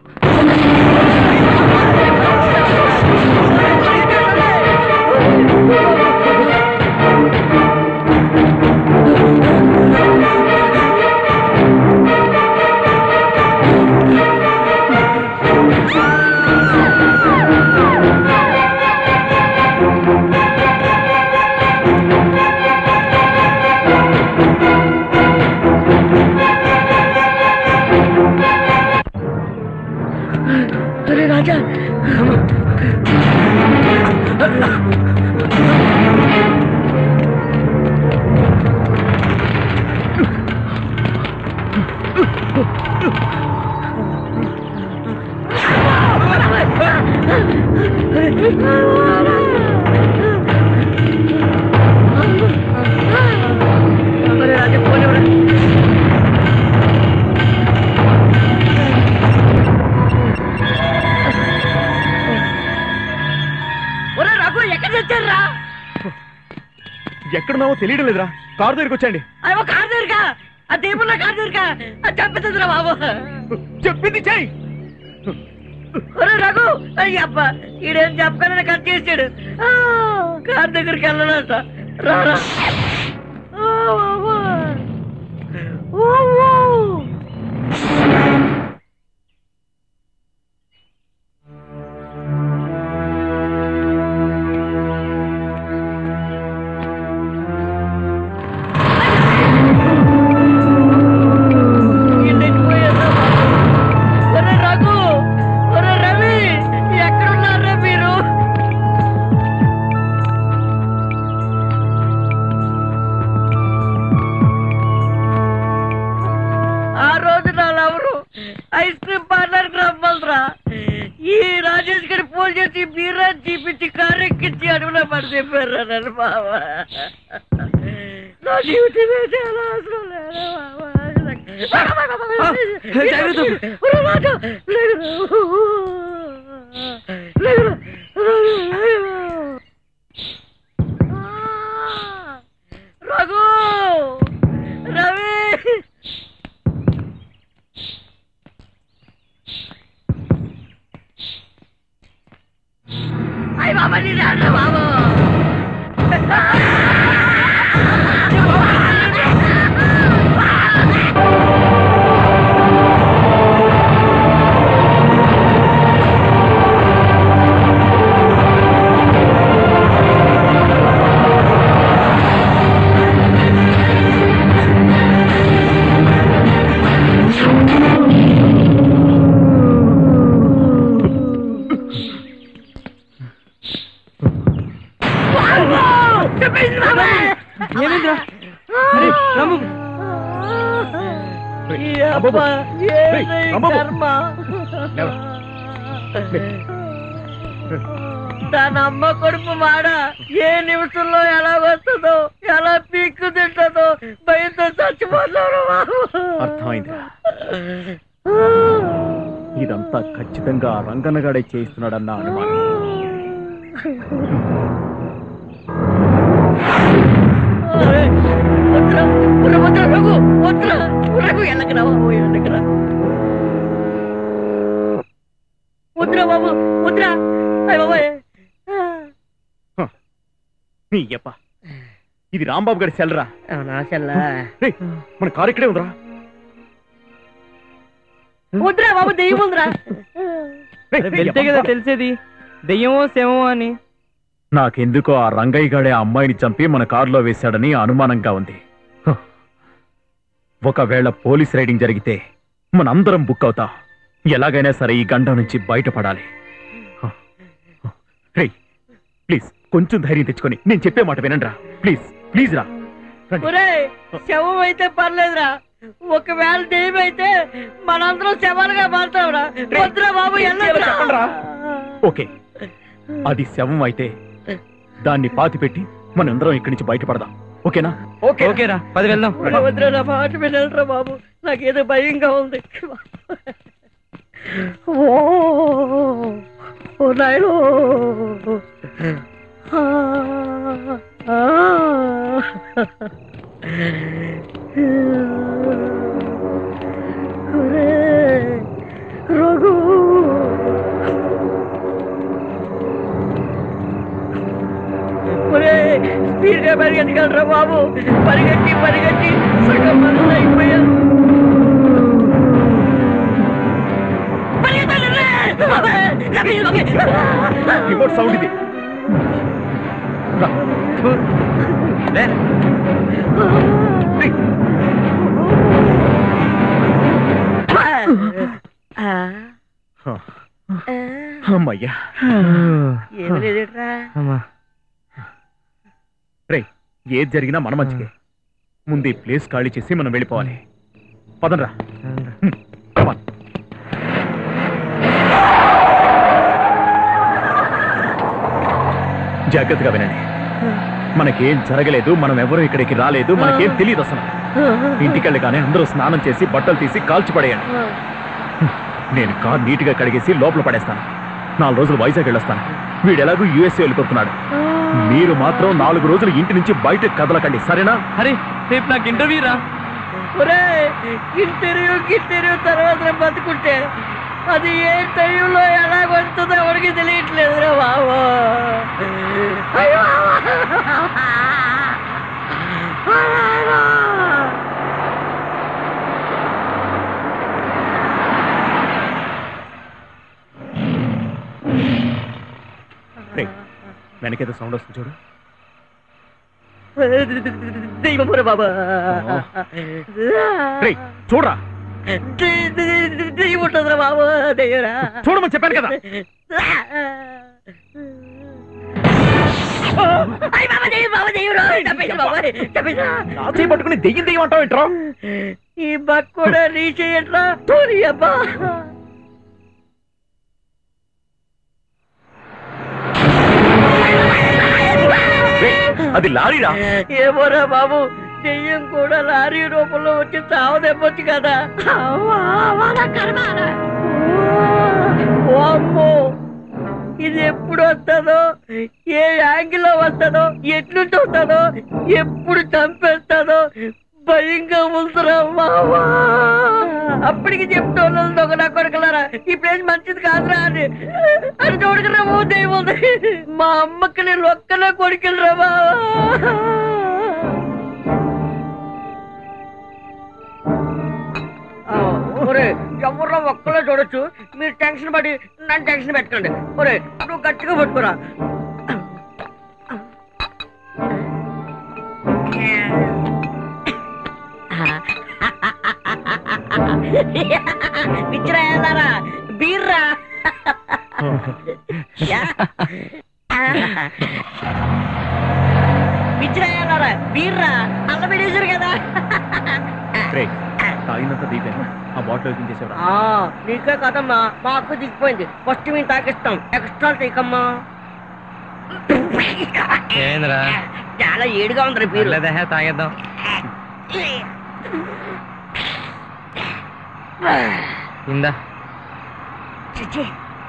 అరే రాజా అరే రాజా పోనీ ఒరే రఘు ఎక్కడ తెచ్చారా ఎక్కడున్నావో తెలియడం లేదురా కారు దగ్గరికి వచ్చండి అయ్యో కారు దగ్గరగా ఆ దేవుళ్ళ కారు దగ్గరగా అది చంపుతుందిరా బాబు చెప్పింది చెయ్యి ఒరే రఘు అయ్యప్ప ఈడేం చెప్పగానే కట్ చేసాడు ఆ, కారు దగ్గరికి వెళ్ళాలంట రారా ఆ, బాబు. ఓ, ఓ. ఈడెక్కిపోయారా బాబు? ఒరే రఘు ఒరే రవి ఎక్కడున్నారా మీరు ఆ రోజు నా లవరు ఐస్ క్రీమ్ పార్లర్ కి రమ్మలరా ఈ రాజేష్ గారి ఫోన్ చేసి బీరా చూపించి కారు ఎక్కించి అడుగులో పడి చెప్పారు నన్ను బావ నా జీవితమే చాలా అవసరం లేదా ఒరే రాజు, లేగురా. లేగురా. లేగురా. ఆ, రఘు రవి అయ్య బాబా నీ రాజా బాబు రాంబాబు. ఏంటి రేయ్, ఈ రాంబాబు. కర్మ? లేవరా. తన అమ్మ కొడుకు మాడ ఏ నిమిషంలో ఎలా వస్తుందో ఎలా పీక్కు తింటుందో భయంతో చచ్చిపోతారు అర్థమైందిరా ఇదంతా ఖచ్చితంగా ఆ రంగన్నగాడే చేయిస్తున్నాడన్న అనుమానం వద్దురా వద్దురా వద్దురా రఘు వద్దురా రఘు ఎల్లకరా బాబు ఎల్లకరా వద్దురా బాబు వద్దురా అయ్య బాబాయ్ నీ యప్ప ఇది రాంబాబు గారి సెల్రా అవునా చెల్లా రేయ్, మన కారు ఇక్కడే ఉందిరా వద్దురా బాబు దెయ్యం ఉందిరా రేయ్, రేయ్, వెళ్తే కదా యప్ప. తెలిసేది దెయ్యమో శవమో అని నాకెందుకో ఆ రంగయ్య గాడే ఆ అమ్మాయిని చంపి మన కారులో వేశాడని అనుమానంగా ఉంది హ. ఒకవేళ పోలీస్ రైడింగ్ జరిగితే మనందరం బుక్ అవుతాం ఎలాగైనా సరే ఈ గండం నుంచి బయటపడాలి హ. హ. రేయ్ ప్లీజ్ కొంచెం ధైర్యం తెచ్చుకొని నేను చెప్పే మాట వినండి రా ప్లీజ్ ప్లీజ్ రా రండి. ఒరే శవం అయితే పర్లేదురా ఒకవేళ దెయ్యం అయితే మనందరం శవాలుగా మారుతాంరా వద్దురా బాబు ఎల్లకురా. చెప్పండిరా. ఓకే అది శవం అయితే దాన్ని పాతి పెట్టి మనందరం ఇక్కడి నుంచి బయటపడదాం ఓకేనా ఓకే ఓకేరా పది వెళ్దాం ఒరే వద్దురా నా మాట వినరా బాబు నాకేదో భయంగా ఉంది ఓ ఓ నాయనో ఆ, ఆ. ఒరే, రఘు ఒరే స్పీడ్ గా పరిగెత్తగలరా బాబు పరిగెట్టి పరిగెట్టి సగం మంది అయిపోయా రిమోట్ సౌండ్ ఇది రా. లే. హ. అమ్మయ్యా ఏమి లేదేట్రా అమ్మా రే ఏది జరిగినా మన మంచికే ముందు ఈ ప్లేస్ ఖాళీ చేసి మనం వెళ్ళిపోవాలి పదండ్రా హ్మ్, come on. జాగ్రత్తగా వినండి మనకేం జరగలేదు మనం ఎవరు ఇక్కడికి రాలేదు మనకేం తెలియదు అసలు ఇంటికి వెళ్ళగానే అందరూ స్నానం చేసి బట్టలు తీసి కాల్చి పడేయండి నేను కార్ నీట్గా కడిగేసి లోపల పడేస్తాను నాలుగు రోజులు వైజాగ్ వెళ్ళొస్తాను వీడు ఎలాగూ యూఎస్ఏ వెళ్ళిపోతున్నాడు మీరు మాత్రం నాలుగు రోజులు ఇంటి నుంచి బయట కదలకండి సరేనా అరే రేపు నాకు ఇంటర్వ్యూ రా ఒరే ఇంటర్వ్యూ ఇంటర్వ్యూ తర్వాత బతుకుంటే అది ఏ టైంలో ఎలా వస్తుందో ఎవరికి తెలియట్లేదు రా బాబు అయ్యో రేయ్, వెనకేదో సౌండ్ వస్తుంది చూడు దైవపుర బాబా రేయ్ చూడరా దెయ్యం ఉంటుందిరా బాబు దెయ్యరా చూడమని చెప్పాను కదా అయ్య బాబా దెయ్యం బాబా దెయ్యం తప్పేసి బాబా తప్పేసి నా చేయి పట్టుకుని దెయ్యం దెయ్యం అంటావు ఏంట్రా ఈ బక్ కూడా నీ చేయట్లా తోని అబ్బా రేయ్, అది లారీరా ఏమోరా బాబు దెయ్యం కూడా లారీ రూపంలో వచ్చి చావు దెబ్బొచ్చు కదా అవ్వా, వాళ్ళ కర్మ. ఓ అమ్మో ఇది ఎప్పుడు వస్తుందో ఏ యాంగిల్లో వస్తుందో ఎట్లుంటి వస్తుందో ఎప్పుడు చంపేస్తుందో భయంగా ఉందిరా మావా అప్పటికి చెప్తాను ఒక నా కొడుకులారా ఈ ప్లేస్ మంచిది కాదురా అని అని చూడకరా ఓ దెయ్యం ఉంది మా అమ్మకి నేను ఒక్కనే కొడుకులరా బావా ఆ, ఒరే ఎవరో ఒక్కలో చూడొచ్చు మీరు టెన్షన్ పడి నన్ను టెన్షన్ పెట్టకండి ఒరే నువ్వు గట్టిగా పట్టుకోరా పిచ్చిరాయాలారా బీర్రా పిచ్చిరాయాలారా బీర్రా అల్ల పెట్టేశారు కదా రేయ్ తాగినంత దీపాను ఆ బాటిల్ ఓపెన్ చేసేవరా ఆ, నీకే కదమ్మా మాకు దిగిపోయింది ఫస్ట్ మేము తాకిస్తాం ఎక్స్ట్రా తీకమ్మా ఏంద్రా చాలా ఏడుగా ఉంది మీరు పర్లేదే తాగేద్దాం ఇందా చిచి.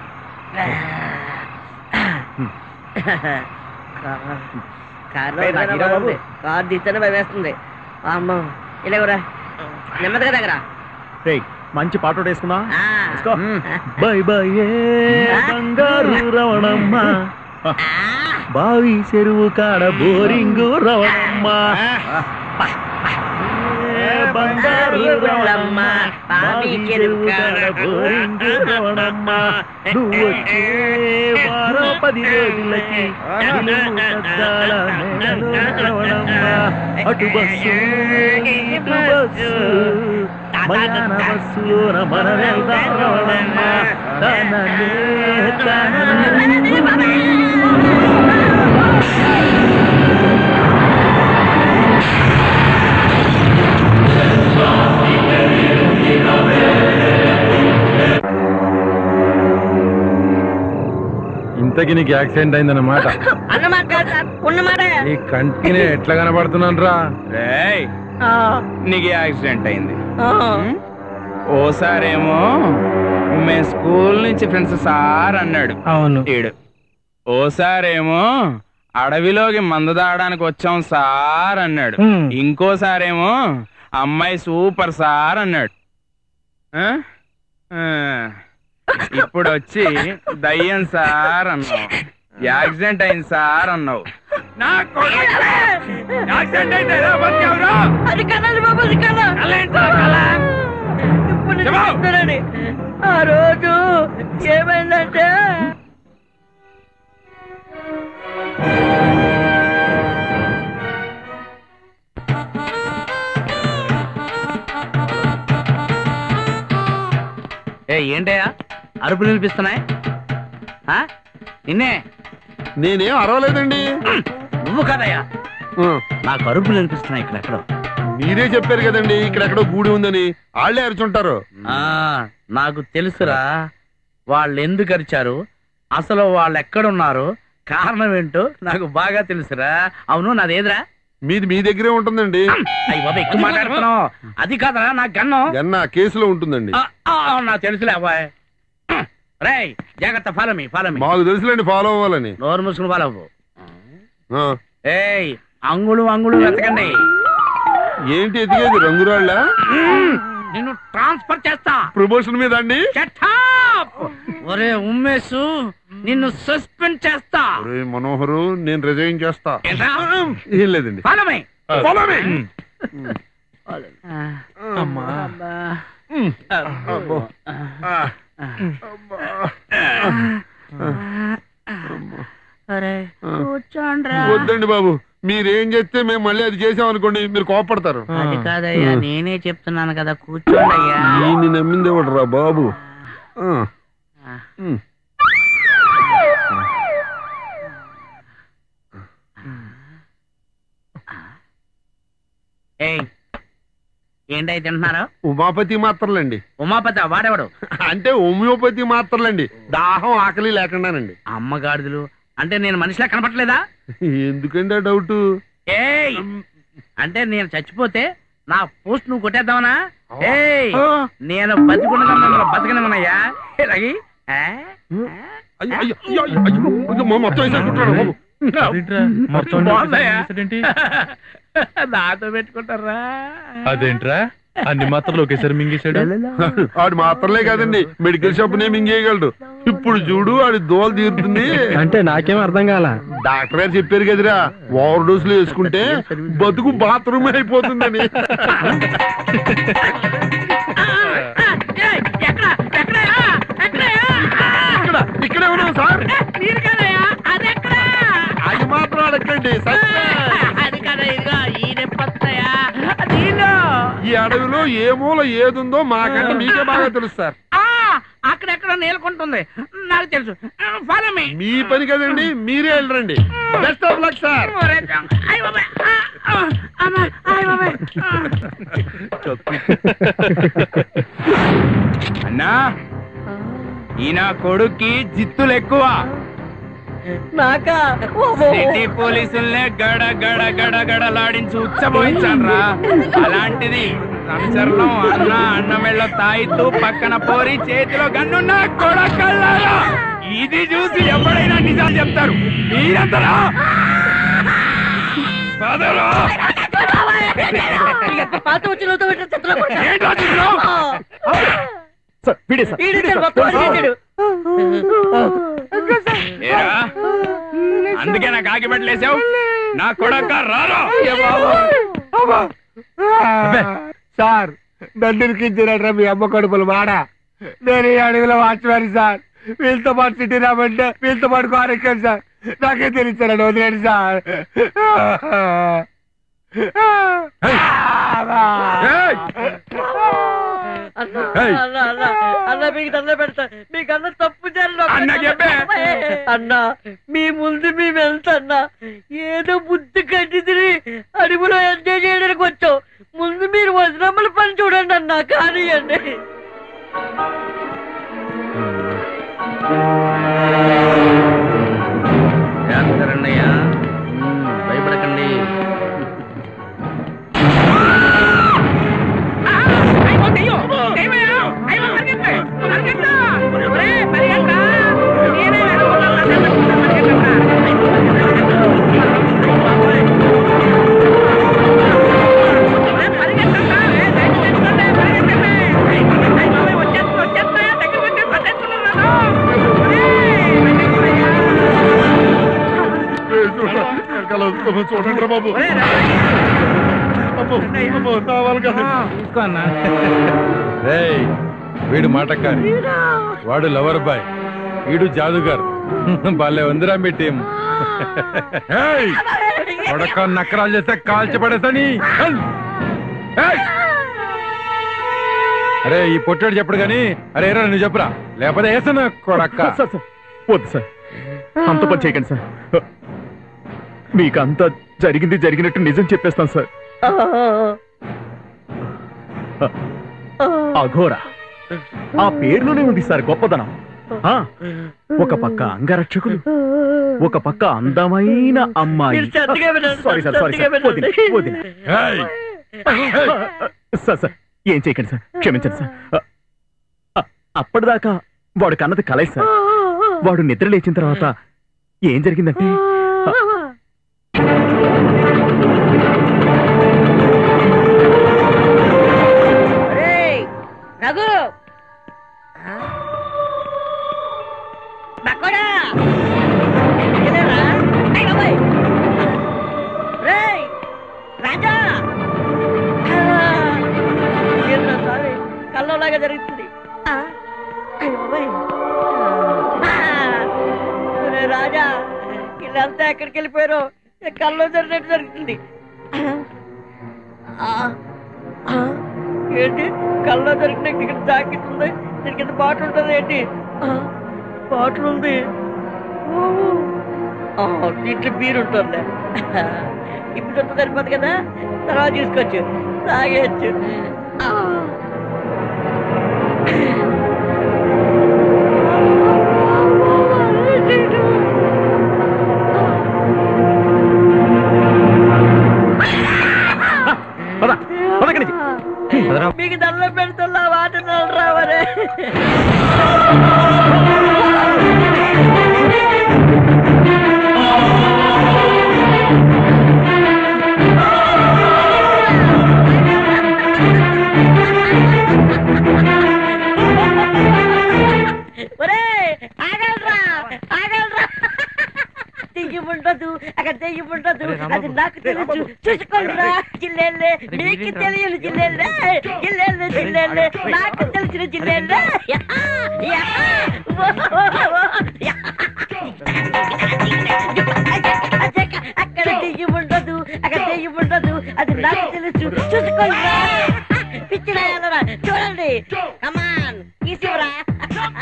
కారులో ఏయ్, నాకు ఉంటేనే ఇరా బాబు. బాగుంది. కారు తీస్తేనే భయం వేస్తుంది అమ్మ ఇలాగరా నెమ్మదిగా దగ్గర రేయ్ మంచి పాట ఒకటి వేసుకుందాం వేసుకో. మ్మ్. బై బై ఏ బంగారు రవణమ్మ బావి చెరువు కాడ బోరింగు రవణమ్మ ఏ బంగారు రవణమ్మ బావి చెరువు కాడ బోరింగు రవణమ్మ నువ్వు వచ్చే వారం పది రోజులకి నిలువు అద్దాల మేడలో రవణమ్మ అటు బస్సు ఇటు బస్సు మయాన బస్సులోన మన వెళ్దాం రవణమ్మ తననే తననే ఇంతకి నీకు యాక్సిడెంట్ అయిందన్నమాట అన్నమాట కాదు సార్ ఉన్నమాట ఈ కంటిని ఎట్లా కనబడుతున్నాను రా రేయ్ నీకు యాక్సిడెంట్ అయింది ఆ. ఓసారేమో మేము స్కూల్ నుంచి ఫ్రెండ్స్ సార్ అన్నాడు అవును ఈడు ఓసారేమో అడవిలోకి మందు దాడానికి వచ్చాం సార్ అన్నాడు హ్మ్. ఇంకోసారేమో అమ్మాయి సూపర్ సార్ అన్నాడు ఆ? ఆ. ఇప్పుడు వచ్చి దయ్యం సార్ అన్నావు యాక్సిడెంట్ అయింది సార్ అన్నావు నా కొడుకు! యాక్సిడెంట్ అయితే ఎలా బతికావురా? అది కదండి బాబు అది కళ కలేంట్రా కళ? ఇప్పుడు నేను చెప్పు. చెప్తానని. ఆ రోజు ఏమైందంటే ఏ ఏంటయ్యా అరుపులు వినిపిస్తున్నాయి ఆ? నిన్నే నేనేం అరవలేదండి నువ్వు కదయ్యా ఆ, నాకు అరుపులు వినిపిస్తున్నాయి ఇక్కడెక్కడో మీరే చెప్పారు కదండి ఇక్కడెక్కడో గూడి ఉందని వాళ్ళే అరుచుంటారు ఆ, నాకు తెలుసురా వాళ్ళు ఎందుకు అరిచారు అసలు వాళ్ళు ఎక్కడున్నారు కారణం ఏంటో నాకు బాగా తెలుసురా అవును నాదేదిరా మీది మీ దగ్గరే ఉంటుందండి అయ్యి బాబా ఎక్కువ మాట్లాడుతున్నావు అది కాదరా నాకు గన్నం గన్న కేసులో ఉంటుందండి ఆ, ఆ, నాకు తెలుసులే అబ్బాయి రేయ్ జాగ్రత్త ఫాలో మీ ఫాలో మీ మాకు తెలుసులేండి ఫాలో అవ్వాలని నోరు మూసుకుని ఫాలో అవ్వు ఆ, ఏయ్ అంగుళు అంగుళు వెతకండి ఏంటి ఎదిగేది రంగురాళ్ళ నిన్ను ట్రాన్స్ఫర్ చేస్తా ప్రమోషన్ మీద అండి Shut up! ఒరే ఉమ్మేసు నిన్ను సస్పెండ్ చేస్తా ఒరే మనోహరు నేను రిజైన్ చేస్తా ఏంట్రా? ఏం లేదండి Follow me. Follow me. అమ్మా అబ్బో. ఆ. కూర్చోండ్రా వద్దండి బాబు మీరేం చేస్తే మేము మళ్ళీ అది చేసాం అనుకోండి మీరు కోపడతారు అది కాదయ్యా నేనే చెప్తున్నాను కదా కూర్చోండి అయ్యా ఈయన్ని నమ్మింది రా బాబు ఆ. ఉమ్. ఏయ్ ఏంటై తింటున్నారు ఉమాపతి మాత్రలండి ఉమాపతి వాడేవాడు అంటే హోమియోపతి మాత్రలండి దాహం ఆకలి లేకుండానండి అమ్మగాడిదలు అంటే నేను మనిషిలా కనపట్లేదా ఎందుకండి ఆ డౌట్ ఏయ్ అంటే నేను చచ్చిపోతే నా పోస్ట్ నువ్వు కొట్టేద్దామనా ఏయ్ నేను బతికుండగా మిమ్మల్ని బతకనివ్వనయ్యా రగి అయ్యో, అయ్యో, అయ్యో, అయ్యో, అయ్యో, అయ్యో, మా మొత్తం వేసేసుకుంటున్నాడు బాబు బాగుందయ్యా నాతో పెట్టుకుంటారా అదేంట్రా అన్ని మాత్రలు ఒకేసారి మింగేశాడు ఆడు మాత్రలే కాదండి మెడికల్ షాప్ నేమ్ ఇంకేయగలడు ఇప్పుడు చూడు ఆడి దోలు తీరుతుంది అంటే నాకేం అర్థం కాల డాక్టర్ గారు చెప్పారు కదరా ఓవర్ డోస్ లో వేసుకుంటే బతుకు బాత్రూమ్ అయిపోతుందని ఏయ్, ఎక్కడ ఎక్కడ ఎక్కడ ఇక్కడ ఇక్కడే ఉన్నాం సార్ మీరు కదయ్యా అది ఎక్కడ అది మాత్రం అడగండి అది కదా ఇదిగో ఈ నెప్పొస్తాయా దీనిలో ఈ అడవిలో ఏ మూల ఏదుందో మాకంటే మీకే బాగా తెలుసు సార్ ఆ, అక్కడెక్కడ నేలుకుంటుంది నాకు తెలుసు ఫాలో మీ మీ పని కదండి మీరే వెళ్ళరండి బెస్ట్ ఆఫ్ లక్ సార్ అన్నా ఈ నా కొడుక్కి జిత్తులు ఎక్కువ నాకా సిటీ పోలీసుల్నే గడ గడ గడ గడలాడించి ఉచ్చబోయించాన్రా అలాంటిది సంచలనం అన్న అన్న మెళ్ళ తాయితూ పక్కన పోరి చేతిలో గన్నున్న కొడకల్లారా ఇది చూసి ఎవడైనా నిజాలు చెప్తారు మీరందరా పదరా. పాత వచ్చిన ఏంట్రా చిత్రం? సార్ వీడే సార్ వీడే సార్. ఏరా అందుకే నాకు ఆగి పెట్టలేసావు నా కొడక రారా సార్ నన్ను ఇరికించినట్రా మీ అమ్మ కడుపులు మాడ నేను ఈ అడవిలో వాచ్వారి సార్ వీళ్ళతో పాటు సిటీ రామంటే వీళ్ళతో పాటు కారు ఎక్కాను సార్ నాకే తెలిసారని వదిలేండి సార్ అన్న మీకు దండ పెడతా మీకు అన్న తప్పు అన్న చెప్పే. అన్న మీ ముందు మేము వెళ్తాన్నా ఏదో బుద్ధి కట్టి తిరిగి అడుగులో ఎంజాయ్ చేయడానికి వచ్చాం ముందు మీరు వజ్రమ్మల పని చూడండి అన్న కానియండి అన్నయ్య భయపడకండి వెనకాల వస్తున్నాం, చూడండి రా బాబు అమ్మో, అమ్మో, నా వల్ల కాదు. తీసుకో అన్నా రేయ్ వీడు మాటకారి వాడు లవర్ బాయ్ వీడు జాదుగారు భలే ఉందిరా మీ టీం ఏయ్! కొడక నకరాలు చేస్తే కాల్చి పడేసని అరే ఈ పొట్టాడు చెప్పడు గాని అరే ఏరా నువ్వు చెప్పురా లేకపోతే వేసాను కొడక్క సార్ సార్ వద్దు సార్ అంత పని చేయకండి సార్ మీకు అంతా జరిగింది జరిగినట్టు నిజం చెప్పేస్తాను సార్ అఘోర ఆ పేరులోనే ఉంది సార్ గొప్పదనం ఆ, ఒక పక్క అంగరక్షకులు ఒక పక్క అందమైన అమ్మాయి మీరు శ్రద్ధగా వినండి, సారీ సార్ సారీ సార్ శ్రద్ధగా వదిన, వినండి. వదిన. సార్ సార్ ఏం చేయకండి సార్ క్షమించండి సార్ అ- అప్పటిదాకా వాడు కన్నది కలయి సార్ వాడు నిద్ర లేచిన తర్వాత ఏం జరిగిందంటే ఒరేయ్, రఘు ఆ? బక్కోడా ఏలేరా? అయ్ బాబోయ్. రేయ్, రాజా ఆ, ఏంట్రా స్వామి, కల్లోలాగా జరుగుతుంది ఆ, అయ్ బాబోయ్. ఆ, ఒరే రాజా వీళ్ళంతా ఎక్కడికి వెళ్ళిపోయారో కల్లో జరిగినట్టు జరుగుతుంది ఆ, ఆ, ఏంటి కల్లో దొరికిన ఇక్కడ జాకెట్ ఉంది దీని కింద బాటిల్ ఉంటుంది ఏంటి ఆ, బాటిల్ ఉంది ఓ, ఆ, దీంట్లో బీర్ ఉంటుంది ఇప్పుడు అంత సరిపోదు కదా తర్వాత తీసుకోవచ్చు తాగేయచ్చు ఆ. పద పద ఇక్కడి నుంచి. మీకు దండం పెడుతున్నా వాటినాలు రావరే ఒరేయ్, ఆగండ్రా, ఆగండ్రా. దెయ్యం ఉండదు అక్కడ దెయ్యం ఉండదు అది నాకు తెలుసు చూసుకోండిరా జిల్లెళ్ళే మీకు తెలియని జిల్లెళ్ళే జిల్లెళ్ళే జిల్లెళ్ళే నాకు తెలిసిన జిల్లెళ్ళే యా, యా, ఓ, ఓ, ఓ, యా. అక్కడ దెయ్యం ఉండదు అక్కడ దెయ్యం ఉండదు అది నాకు తెలుసు చూసుకోండిరా పిచ్చిరా చూడండి కమాన్ తీసివరా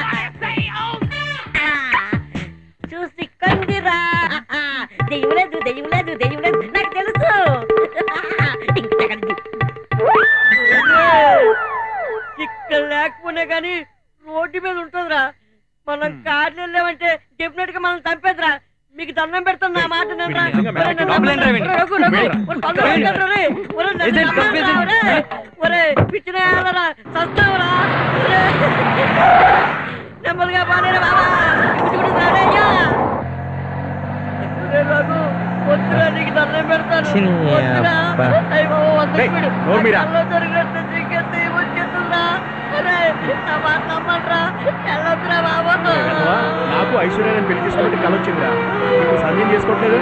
దెయ్యం లేదు దెయ్యం లేదు దెయ్యం లేదు నాకు తెలుసు ఇక్కడ లేకపోయినా కానీ రోడ్డు మీద ఉంటుందిరా మనం కార్లు వెళ్ళామంటే డెఫినెట్ గా మనం చంపేదిరా మీకు దండం పెడుతున్నా నా మాట వినరా? నిజంగా ఒరే, నన్ను కంప్లైంట్ నమ్మరా? రాయండి. రఘు, రఘు, ఒరే, తొందరగా రాయండి. వెళ్ళరా, రే. ఒరే, నన్ను ఏజెంట్, నమ్మరా, కంప్లైంట్ ఒరే. ఒరే, పిచ్చిన ఏళ్ళరా, చస్తావురా. ఒరే. నెమ్మదిగా పాడేరా బాబా ఇప్పుడు రాడయ్యా. ఒరే, రఘు, వద్దురా, నీకు దండం పెడతాను చిన్ని వద్దురా. అబ్బా. అయ్య బాబా, వద్దు రేయ్, వీడు. నోరు మీరా. నా కల్లో జరిగినట్టు నీకెంత వచ్చేస్తుందా ఒరే, నా మాట నమ్మండ్రా. వెళ్ళొద్దురా బాబు వెధవా, నాకు ఐశ్వర్యాన్ని పెళ్లి చేసుకుంటే కలొచ్చిందిరా ఇప్పుడు సందేహం చేసుకోవట్లేదు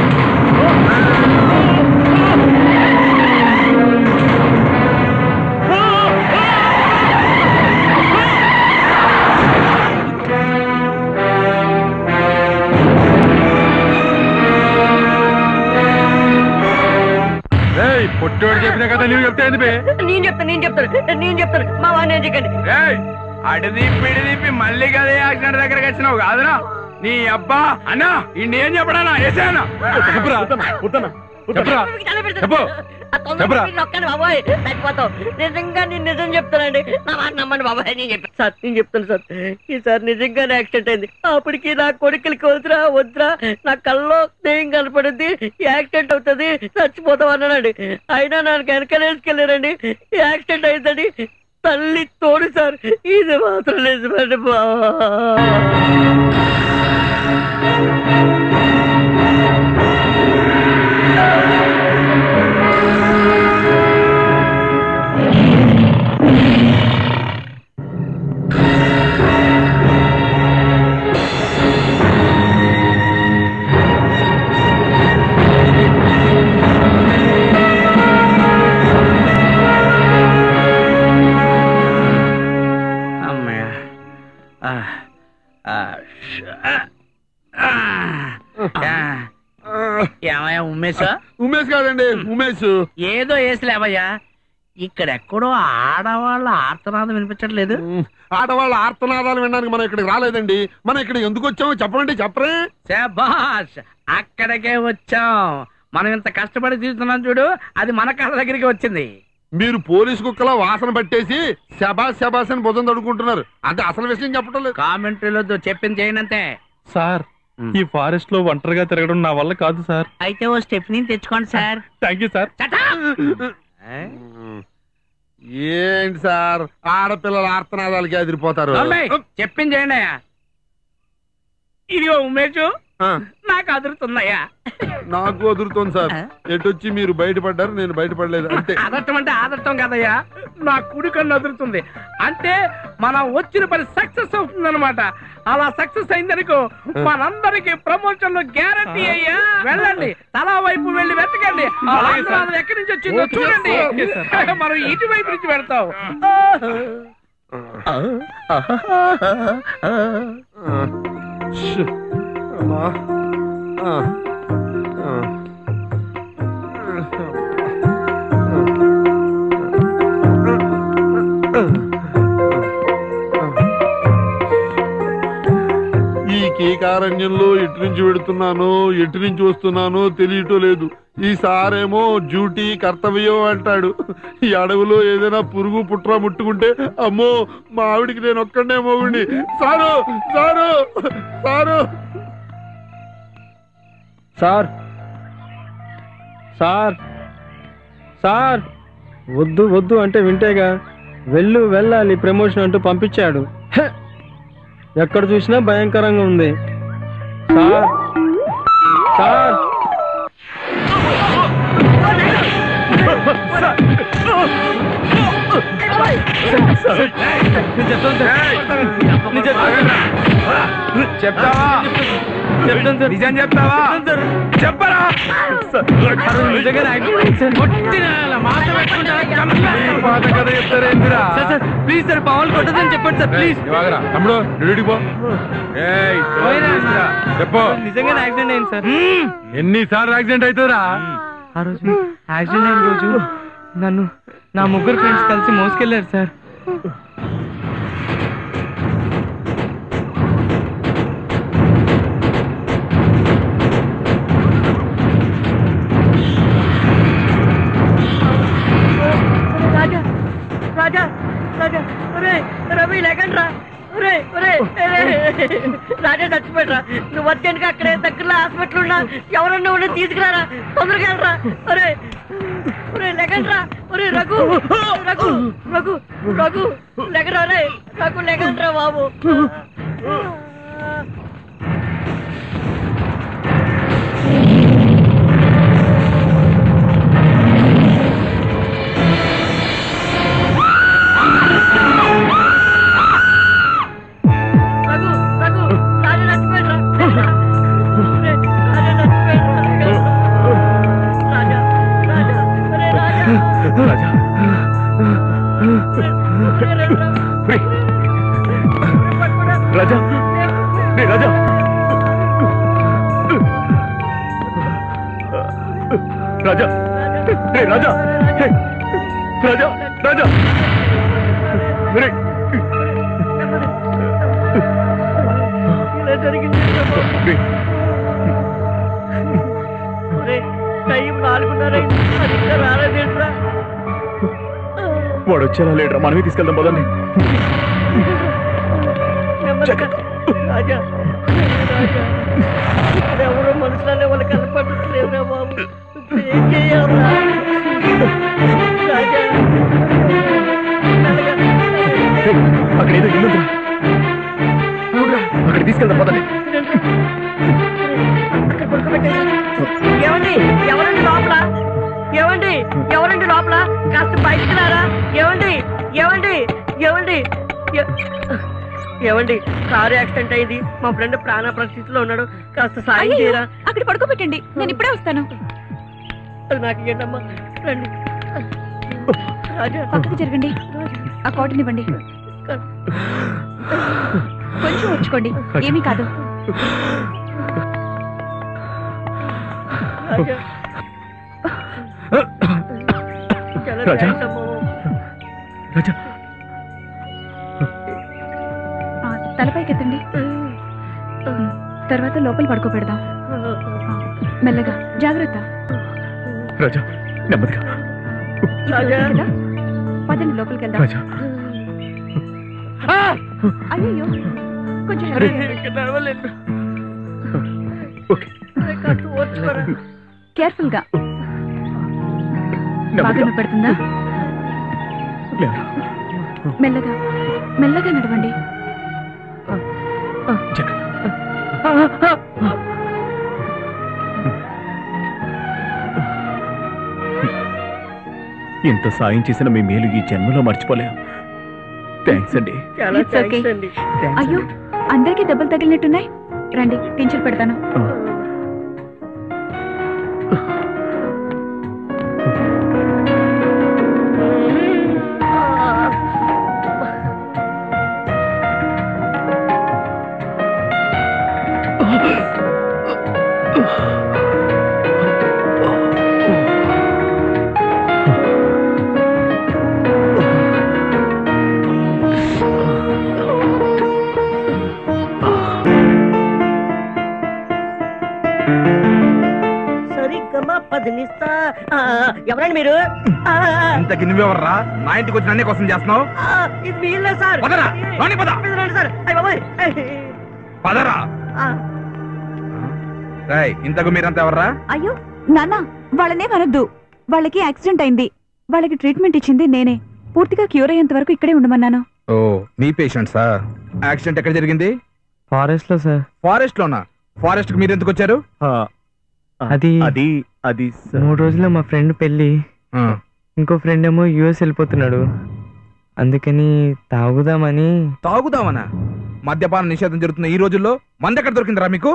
పొట్టోడు చెప్పినా కదా నువ్వు చెప్తే ఏంది బే నేను చెప్తాను నేను చెప్తాను నేను చెప్తాను మా వాడిని ఏం చేయకండి ఏయ్ అడిదిప్పి ఇడిదిప్పి మళ్ళీ కదే యాక్సిడెంట్ దగ్గరకు వచ్చినావు కాదురా నీ అబ్బా అన్నా ఇండి ఏం చెప్పడానా వేసానా చెప్పురా వద్దన్నా చెప్పురా చెప్పు. ఆ తొందర చెప్పురా. మీరు నొక్కండి బాబాయ్ చచ్చిపోతావు నిజంగా నేను నిజం చెప్తానండి నా మాట నమ్మండి బాబాయ్ నేను చెప్తాను సార్ నేను చెప్తాను సార్ ఈసారి నిజంగానే యాక్సిడెంట్ అయింది అప్పటికి నా కొడుకులకి వద్దురా వద్దురా నా కల్లో దెయ్యం కనపడింది యాక్సిడెంట్ అవుతుంది చచ్చిపోతాం అన్నానండి అయినా నాకు వెనకలేసుకెళ్ళారండి యాక్సిడెంట్ అయిందని తల్లి తోడు సార్ ఇది మాత్రం నిజమండి బాబా అమ్మయ్య ఆ, ఆ, ష్, ఆ, ఆ, ఆ. ఏమయ్యా ఉమ్మేశా ఉమేష్ కాదండి ఉమేష్ ఏదో వేసలేవయ్యా ఇక్కడెక్కడో ఆడవాళ్ళ ఆర్తనాదం వినిపించట్లేదు ఉమ్, ఆడవాళ్ళ ఆర్తనాదాలు వినడానికి మనం ఇక్కడికి రాలేదండి మనం ఇక్కడ ఎందుకు వచ్చామో చెప్పండి చెప్పరే శబాష్ అక్కడికే వచ్చాం మనం ఇంత కష్టపడి తీస్తున్నాం చూడు అది మన కళ్ళ దగ్గరికి వచ్చింది మీరు పోలీసు కుక్కలా వాసన పట్టేసి శబాస్ శబాస్ అని భుజం తడుకుంటున్నారు అంటే అసలు విషయం చెప్పడం లేదు కామెంటరీలో చెప్పింది చేయనంతే సార్ ఈ ఫారెస్ట్ లో ఒంటరిగా తిరగడం నా వల్ల కాదు సార్ అయితే ఓ స్టెప్ని తెచ్చుకోండి సార్ థ్యాంక్ యూ సార్ ఏంటి సార్ ఆడపిల్లల ఆర్తనాదాలకి ఎదిరిపోతారు అమ్మాయి, చెప్పింది చేయండి అయ్యా ఇదిగో ఉమేష్ ఆ, నాకు అదురుతుందయ్యా నాకు వదులుతోంది సార్ ఎటొచ్చి మీరు బయటపడ్డారు నేను బయటపడలేదు అంతే ఆదర్శం అంటే ఆదర్శం కదయ్యా నా కుడి కన్ను అదురుతుంది అంటే మనం వచ్చిన పని సక్సెస్ అవుతుంది అనమాట అలా సక్సెస్ అయిందనుకో మనందరికి ప్రమోషన్ గ్యారంటీ అయ్యా వెళ్ళండి తలా వైపు వెళ్ళి వెతకండి ఆ ఆందోళన ఎక్కడి నుంచి వచ్చిందో ఓకే చూడండి సార్, ఓకే సార్. మనం ఇటు వైపు నుంచి పెడతాం ష్. అమ్మా. ఆ. ఆ. ఈ కీకారణ్యంలో ఎటు నుంచి పెడుతున్నానో ఎటు నుంచి వస్తున్నానో తెలియటం లేదు ఈసారేమో డ్యూటీ కర్తవ్యం అంటాడు ఈ అడవిలో ఏదైనా పురుగు పుట్ర ముట్టుకుంటే అమ్మో మా ఆవిడికి నేను ఒక్కడే మొగుడిని sir sir sir sir sir sir వద్దు వద్దు అంటే వింటేగా వెళ్ళు వెళ్ళాలి ప్రమోషన్ అంటూ పంపించాడు హె! ఎక్కడ చూసినా భయంకరంగా ఉంది సార్ సార్ చెప్తావా నిజం చెప్తావా చెప్పరా కొట్టిన మాట పెట్టుకుంటారా? చంపేస్తా. పాత కథ చెప్తారేందిరా? ప్లీజ్ సార్ పావులు కొట్టదని చెప్పండి సార్ ప్లీజ్ నువ్వు ఆగరా. తమ్ముడు డ్యూటీకి పో ఏయ్, పోయినా అన్న. చెప్పు నిజంగానే యాక్సిడెంట్ అయింది సార్ ఎన్నిసార్లు యాక్సిడెంట్ అవుతుందా ఆ రోజు యాక్సిడెంట్ అయిన రోజు నన్ను నా ముగ్గురు ఫ్రెండ్స్ కలిసి మోసుకెళ్లారు సార్ లెగండ్రా ఒరే ఒరే రాజా చచ్చిపోయారా నువ్వు వచ్చానుక అక్కడే దగ్గరలో హాస్పిటల్ ఉన్నా ఎవరన్నా ఉండి తీసుకురారా తొందరగా వెళ్ళరా ఒరే ఒరే లెగండ్రా ఒరే రఘు రఘు రఘు రఘు లెగరా రే రఘు లెగండ్రా బాబు రఘు రఘు రాజా చచ్చిపోయారా ఒరే, రాజా చచ్చిపోయారా రాజా రాజా ఒరే రాజా రాజా రేయ్. రాజా రే రాజా రాజా రే రాజా హే. రాజా రాజా రే ఇలా జరిగింది రే. ఒరే, టైం నాలుగున్నర అయింది. అది ఇంకా రాలేదేంట్రా వాడు వచ్చేలా లేడురా మనమే తీసుకెళ్దాం పదండి నెమ్మదిగా. రాజా రాజా ఇక్కడ ఎవరో మనుషులనే వాళ్ళు కనపడట్లేదురా బాబు ఇప్పుడు ఏం చేయాలరా రాజా మెల్లగా. హే, అక్కడ ఏదో ఇల్లు ఉందిరా. అవునురా, అక్కడ తీసుకెళ్దాం పదండి అక్కడ పడుకోబెట్టేసి. ఏమండి ఎవరండి లోపల ఏమండి ఎవరండి లోపల కాస్త బయటికి రారా ఏమండి ఏమండి ఏమండి ఎ- ఏమండి కారు యాక్సిడెంట్ అయింది మా ఫ్రెండ్ ప్రాణ పరిస్థితిలో ఉన్నాడు కాస్త సాయం అయ్యయ్యో, చేయరా అక్కడ పడుకోబెట్టండి నేను ఇప్పుడే వస్తాను అది నాకు ఏంటమ్మా రండి రాజా పక్కకు జరగండి ఆ కాటన్ ఇవ్వండి కొంచెం వచ్చుకోండి ఏమీ కాదు రాజా చాలా రాజా. థాంక్స్ అమ్మా. రాజా ఆ, తలపైకి ఎత్తండి తర్వాత లోపల పడుకోబెడదాం ఆ, మెల్లగా జాగ్రత్త రాజా నెమ్మదిగా ఇప్పుడు రాజా. ఓకే కదా? పదండి లోపలికి వెళ్దాం రాజా అయ్యో కొంచెం అరే. ఇంకా నడవలేను. ఓకే అరే, కాస్త ఓర్చుకోరా. కేర్ఫుల్ గా బాగా నెమ్మదిగా నొప్పి పెడుతుందా లేరా మెల్లగా మెల్లగా నడవండి జాగ్రత్త ఎంత సాయం చేసిన మీ మేలు ఈ జన్మలో మర్చిపోలేం థ్యాంక్స్ అండి చాలా It's okay. థాంక్స్ అండి అయ్యో అందరికీ దెబ్బలు తగిలినట్టున్నాయి రండి పింఛలు పెడతాను సరిగ్గా పదినిస్తా ఆ, ఎవరండి మీరు ఆ, ఇంతకి నువ్వెవర్రా నా ఇంటికి వచ్చి నన్నే కోసం చేస్తున్నావు ఆ, ఇది మీ ఇల్లే సార్ పదరా, లోనికి పద. రండి సార్ అయ్య బాబోయ్. పదరా ఆ, రాయ్ ఇంతకు మీరంతా ఎవర్రా అయ్యో నాన్న వాళ్ళనే వరద్దు వాళ్ళకి యాక్సిడెంట్ అయింది వాళ్ళకి ట్రీట్మెంట్ ఇచ్చింది నేనే పూర్తిగా క్యూర్ అయ్యేంత వరకు ఇక్కడే ఉండమన్నాను ఓ మీ పేషెంట్సా యాక్సిడెంట్ ఎక్కడ జరిగింది ఫారెస్ట్ లో సార్ ఫారెస్ట్ లోనా ఫారెస్ట్ కి మీరు ఎందుకు వచ్చారు ఆ, అది అది అది స- మూడు రోజుల్లో మా ఫ్రెండ్ పెళ్ళి ఆ, ఇంకో ఫ్రెండ్ ఏమో యుఎస్ వెళ్ళిపోతున్నాడు అందుకని తాగుదామని తాగుదామనా మద్యపాన నిషేధం జరుగుతున్న ఈ రోజుల్లో మంది ఎక్కడ దొరికిందిరా మీకు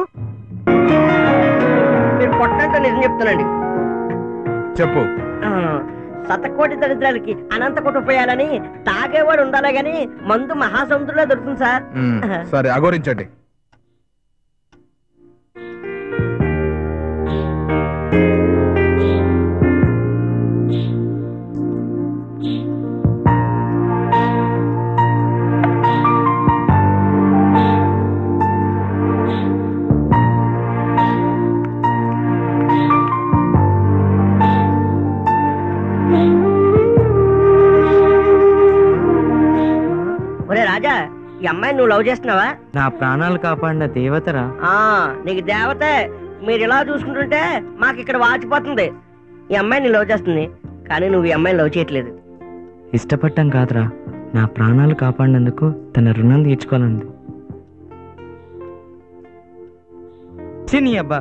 మీరు కొట్టంటే నిజం చెప్తానండి చెప్పు ఆ, శతకోటి దరిద్రాలకి అనంత కుటుంబయాలని తాగేవాడు ఉండాలి గాని మందు మహాసముద్రంలో దొరుకుతుంది సార్ ఉమ్, సరే అఘోరించండి ఒరే రాజా ఈ అమ్మాయిని నువ్వు లవ్ చేస్తున్నావా నా ప్రాణాలు కాపాడిన దేవతరా ఆ నీకు దేవతే మీరు ఇలా చూసుకుంటుంటే మాకు ఇక్కడ వాచిపోతుంది ఈ అమ్మాయిని లవ్ చేస్తుంది కానీ నువ్వు ఈ అమ్మాయిని లవ్ చేయట్లేదు ఇష్టపడటం కాదురా నా ప్రాణాలు కాపాడినందుకు తన రుణం తీర్చుకోవాలంది చిన్ని అబ్బా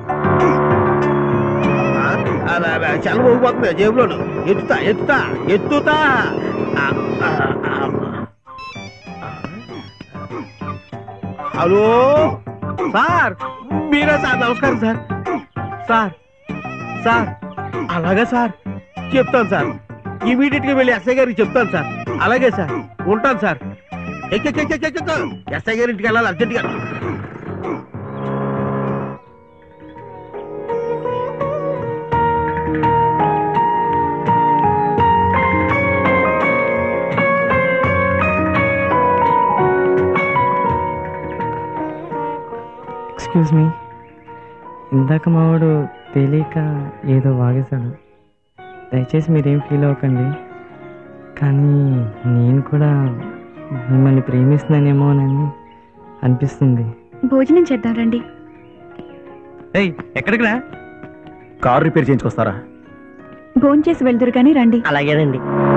చల్ల ఊగిపోతుంది జేబులోను ఎత్తుతా ఎత్తుతా ఎత్తుతా ఆ, ఆ, ఆ. హలో సార్ మీరే సార్ నమస్కారం సార్ సార్ సార్ అలాగే సార్ చెప్తాను సార్ ఇమీడియట్ గా వెళ్ళి ఎస్ఐ గారికి చెప్తాను సార్ అలాగే సార్ ఉంటాను సార్ ఎక్కి, ఎక్కి, ఎక్కి, ఎక్కి, ఎక్కి. ఎస్ఐ గారి ఇంటికి వెళ్ళాలి అర్జెంటుగా ఎక్స్క్యూజ్ మీ ఇందాక మావాడు తెలియక ఏదో వాగేశాడు దయచేసి మీరేం ఫీల్ అవ్వకండి కానీ నేను కూడా మిమ్మల్ని ప్రేమిస్తున్నానేమోనని అనిపిస్తుంది భోజనం చేద్దాం రండి ఏయ్ ఎక్కడికి రా కార్ రిపేర్ చేయించుకొస్తారా భోజనం చేసి వెళ్దురు కానీ రండి అలాగేనండి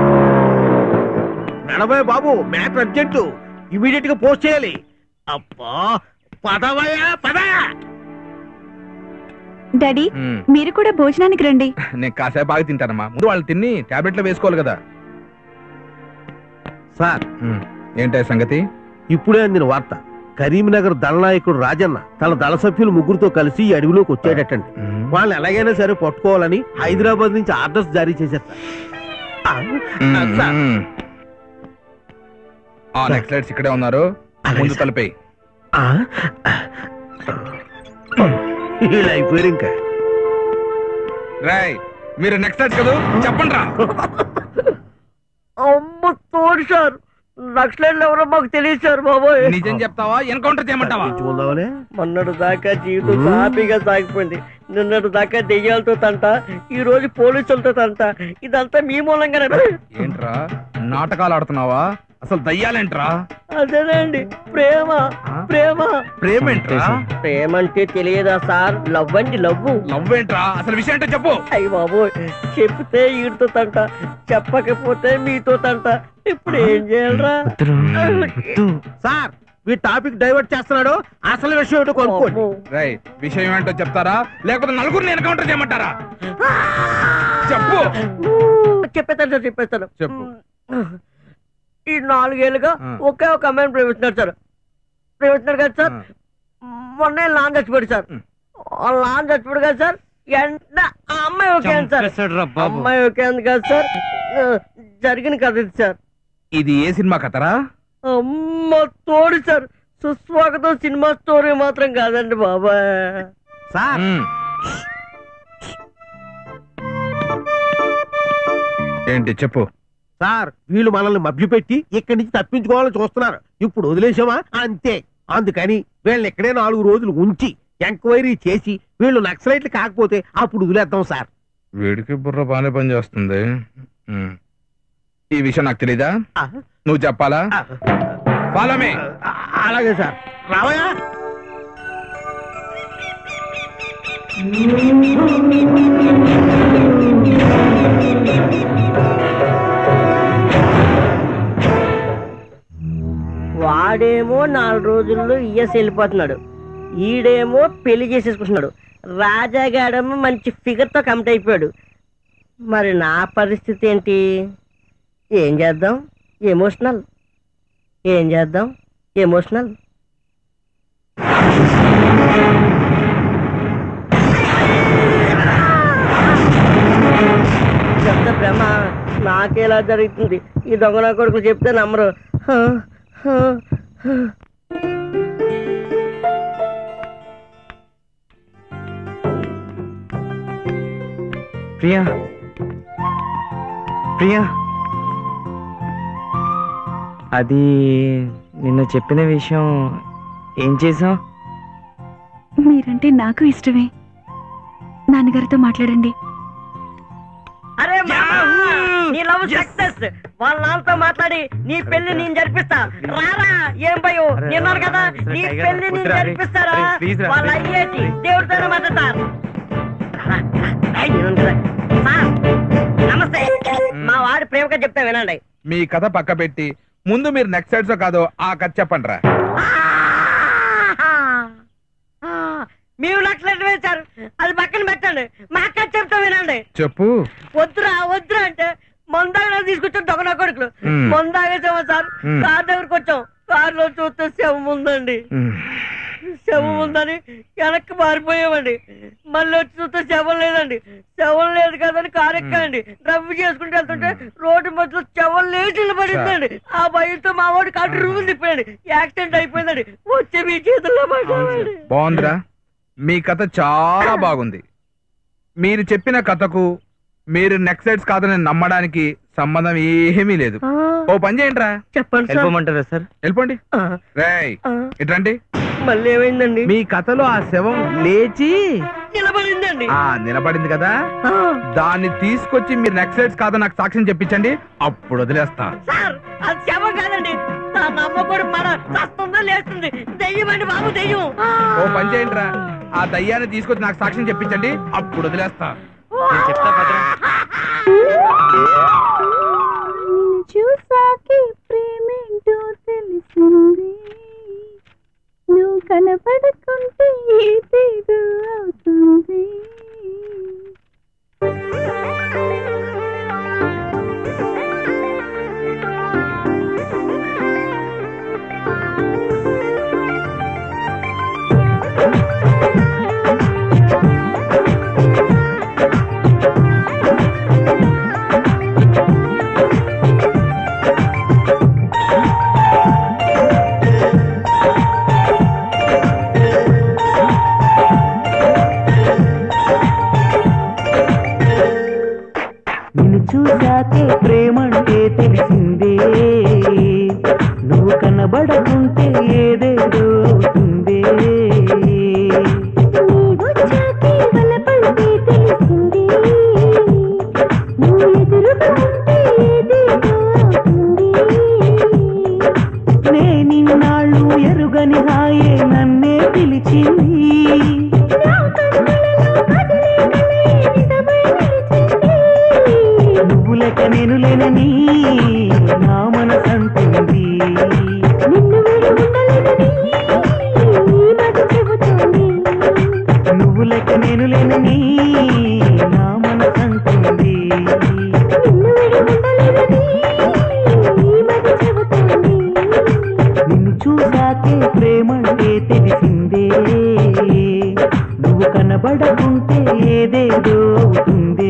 నడవే బాబు మ్యాటర్ అర్జెంటు ఇమీడియట్ గా పోస్ట్ చేయాలి అబ్బా పదవయా పద డాడీ ఉమ్, మీరు కూడా భోజనానికి రండి నేను కాసేపు బాగా తింటానమ్మా ముందు వాళ్ళు తిని టాబ్లెట్లు వేసుకోవాలి కదా సార్ ఉమ్, ఏంటా సంగతి ఇప్పుడే అందిన వార్త కరీంనగర్ దళనాయకుడు రాజన్న తన దళ సభ్యులు ముగ్గురుతో కలిసి ఈ అడవిలోకి వచ్చేటట్టండి ఉమ్, వాళ్ళని ఎలాగైనా సరే పట్టుకోవాలని హైదరాబాద్ నుంచి ఆర్డర్స్ జారీ చేశారు ఉమ్, సార్ ఉమ్. ఆ నెక్స్ట్ లైట్స్ ఇక్కడే ఉన్నారు అలాగే ముందు సార్. తలపై ఆ? వీళ్ళు అయిపోయారు ఇంకా రాయ్ మీరు నెక్స్ట్ లైట్స్ కదా చెప్పండి రా అమ్మ తోడు సార్ నక్సలైట్లు ఎవరో మాకు తెలియదు సార్ బాబోయ్ నిజం చెప్తావా ఎన్కౌంటర్ చేయమంటావా చూద్దామనే మొన్నటి దాకా జీవితం హ్యాపీగా సాగిపోయింది నిన్నటి దాకా దెయ్యాలతో తంట ఈ రోజు పోలీసులతో తంట ఇదంతా మీ మూలంగానే ఏంట్రా నాటకాలు ఆడుతున్నావా అసలు దయ్యాలేంట్రా అదేనండి ప్రేమ ప్రేమ ప్రేమ ఏంట్రా ప్రేమ అంటే తెలియదా సార్ లవ్ అండి లవ్ లవ్ ఏంట్రా అసలు విషయం ఏంటో చెప్పు అయ్యి బాబోయ్ చెప్తే ఈడితో తంట చెప్పకపోతే మీతో తంట ఇప్పుడు ఏం చేయాలరా సార్ వీ టాపిక్ డైవర్ట్ చేస్తున్నాడు అసలు విషయం ఏంటో కొనుక్కోండి అమ్మో. రై విషయం ఏంటో చెప్తారా లేకపోతే నలుగురిని ఎన్కౌంటర్ చేయమంటారా చెప్పు చెప్పేస్తాను సార్ చెప్పేస్తాను చెప్పు ఈ నాలుగేళ్ళుగా ఆ. ఒకే ఒక అమ్మాయిని ప్రేమిస్తున్నారు సార్ ప్రేమిస్తున్నారు కదా సార్ మొన్న లాన్ చచ్చిపోయాడు సార్ ఉం. ఆ లాన్ చచ్చిపోయాడు కదా సార్ ఎంట ఆ అమ్మాయి ఓకే అంది సార్ చంపేశాడురా బాబు. అమ్మాయి ఓకే అంది కదా సార్ ఆ, జరిగిన కథ ఇది సార్ ఇది ఏ సినిమా కథరా అమ్మ తోడు సార్ సుస్వాగతం సినిమా స్టోరీ మాత్రం కాదండి బాబాయ్ సార్ ఉమ్. ఏంటి చెప్పు సార్ వీళ్ళు మనల్ని మభ్యపెట్టి ఇక్కడి నుంచి తప్పించుకోవాలని చూస్తున్నారు ఇప్పుడు వదిలేసామా అంతే అందుకని వీళ్ళని ఇక్కడే నాలుగు రోజులు ఉంచి ఎంక్వైరీ చేసి వీళ్ళు నక్సలైట్లు కాకపోతే అప్పుడు వదిలేద్దాం సార్ వీడికి బుర్ర బాగానే పనిచేస్తుంది ఉమ్. ఈ విషయం నాకు తెలీదా ఆ, నువ్వు చెప్పాలా ఆ, ఫాలో మీ ఆ, అలాగే సార్ రావయా వాడేమో నాలుగు రోజుల్లో ఇయ్యస్ వెళ్ళిపోతున్నాడు ఈడేమో పెళ్లి చేసేసుకుంటున్నాడు రాజాగాడేమో మంచి ఫిగర్తో కమిట్ అయిపోయాడు మరి నా పరిస్థితి ఏంటి ఏం చేద్దాం ఎమోషనల్ ఏం చేద్దాం ఎమోషనల్ చెప్తే భ్రమ నాకేలా జరుగుతుంది ఈ దొంగ నా కొడుకు చెప్తే నమ్మరు హ, హ, హ. ప్రియా ప్రియా అది నిన్న చెప్పిన విషయం ఏం చేసావు మీరంటే నాకు ఇష్టమే నాన్నగారితో మాట్లాడండి అరే మామ నీ లవ్ సక్సెస్ వాళ్ళ నాన్నతో మాట్లాడి నీ పెళ్లి నేను జరిపిస్తా రారా ఏం భయం నిన్నాను కదా నీ పెళ్లి నేను జరిపిస్తారా వాళ్ళ అయ్యేటి దేవుడితోనే మాట్లాడతారు నమస్తే మా వాడి ప్రేమగా చెప్తా వినండి మీ కథ పక్క పెట్టి ముందు మీరు నెక్స్ట్ సైడ్స్ కాదో ఆ కథ చెప్పండి రా మీరు లక్షలు వేశారు అది పక్కన పెట్టండి మా అక్క చెప్తా వినండి చెప్పు వద్దురా వద్దురా అంటే మందాగా తీసుకొచ్చాం దొంగ నా కొడుకులు మ్మ్. మందాగేసామా సార్ మ్మ్. కార్ దగ్గరకు వచ్చాం కార్ లో చూస్తే శవం ఉందండి శవం ఉందని వెనక్కి మారిపోయామండి మళ్ళీ వచ్చి చూస్తే శవం లేదండి శవం లేదు కదని కారు ఎక్కానండి రవ్వు చేసుకుంటూ వెళ్తుంటే రోడ్డు మధ్యలో శవం లేచి నిలబడిందండి ఆ భయంతో మా వాడు కాటు రూములు తిప్పాడు యాక్సిడెంట్ అయిపోయిందండి వచ్చి మీ చేతుల్లో పడ్డామండి బాగుందిరా మీ కథ చాలా బాగుంది మీరు చెప్పిన కథకు మీరు నెక్స్ట్ సైడ్స్ కాదని నమ్మడానికి సంబంధం ఏమీ లేదు ఓ పని చేయండి రా చెప్పండి సార్. వెళ్ళిపోమంటారా సార్ వెళ్ళిపోండి రేయ్ ఇట్రండి మళ్ళీ ఏమైందండి మీ కథలో ఆ శవం లేచి నిలబడిందండి ఆ నిలబడింది కదా దాన్ని తీసుకొచ్చి మీరు నెక్స్ట్ సైడ్స్ కాదని నాకు సాక్ష్యం చెప్పించండి అప్పుడు వదిలేస్తా సార్ అది శవం కాదండి నా నమ్మకూడదు మన సస్తుందో లేస్తుంది దెయ్యం అండి బాబు దెయ్యం ఓ పని చేయండి రా ఆ దయ్యాన్ని తీసుకొచ్చి నాకు సాక్ష్యం చెప్పించండి అప్పుడు వదిలేస్తా చెప్తా భద్రం చూసాకే ప్రేమేంటో తెలిసింది నువ్వు కనపడకుంటే ఏదేదో అవుతుంది నిన్ను చూశాకే ప్రేమంటే తెలిసిందే నువ్వు కనబడకుంటే ఏదేదో అవుతుందే నేనిన్నాళ్ళు ఎరుగని హాయే నన్నే పిలిచింది నువ్వు లెక్క నేను లేనని నా మనసంటుంది నువ్వు లెక్క నేను లేనని నా మనసంటుంది నిన్ను చూసాకే ప్రేమంటే తెలిసిందే నువ్వు కనబడకుంటే ఏదేదో అవుతుందే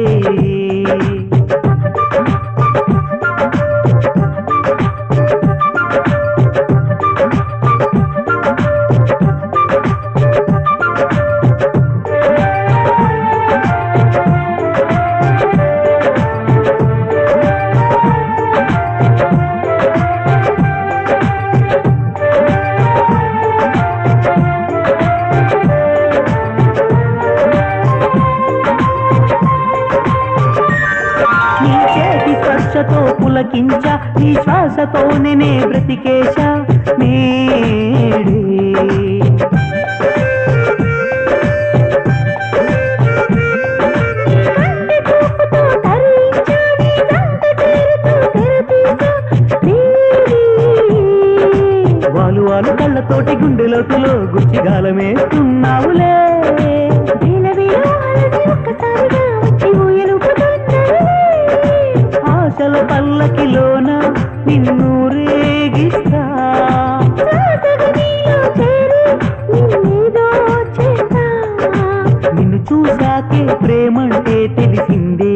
నీ చేతి స్పర్శతో పులకించ నీ శ్వాసతో నేనే బ్రతికేశ నేడే వాలు వాలు కళ్ళతోటి గుండెలోతులో గుచ్చిగాలమేస్తున్నావులే ఆశల పల్లకిలోన నిన్ను రేగిస్తా నిన్ను చూసాకే ప్రేమంటే తెలిసిందే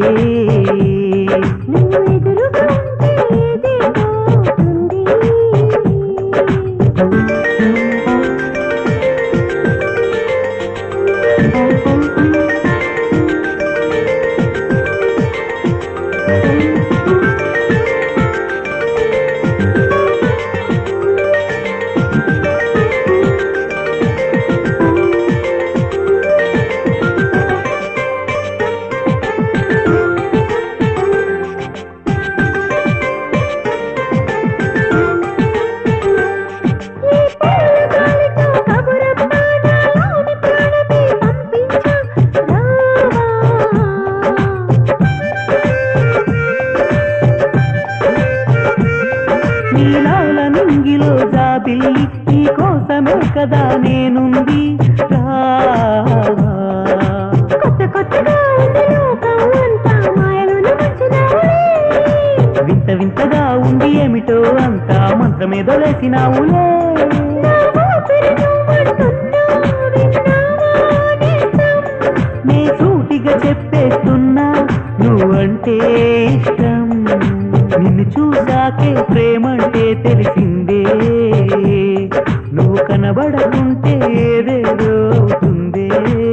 నీ కోసమే కదా నేనుంది రావా కొత్త కొత్తగా ఉంది లోకం అంతా మాయలోన ముంచినావులే వింత వింతగా ఉంది ఏమిటో అంతా మంత్రమేదో లేసినావులే నా ఊపిరి నువ్వంటున్నా విన్నావా నేస్తం నే సూటిగా చెప్పేస్తున్నా నువ్వంటే ఇష్టం నిన్ను చూసాకే ప్రేమంటే తెలిసిందే నువ్వు కనబడకుంటే ఏదేదో అవుతుందే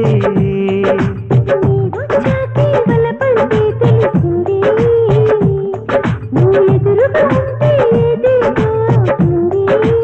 నీవొచ్చాకే వలపంటే తెలిసింది నువ్వు ఎదురుగా ఉంటే ఏదేదో అవుతుంది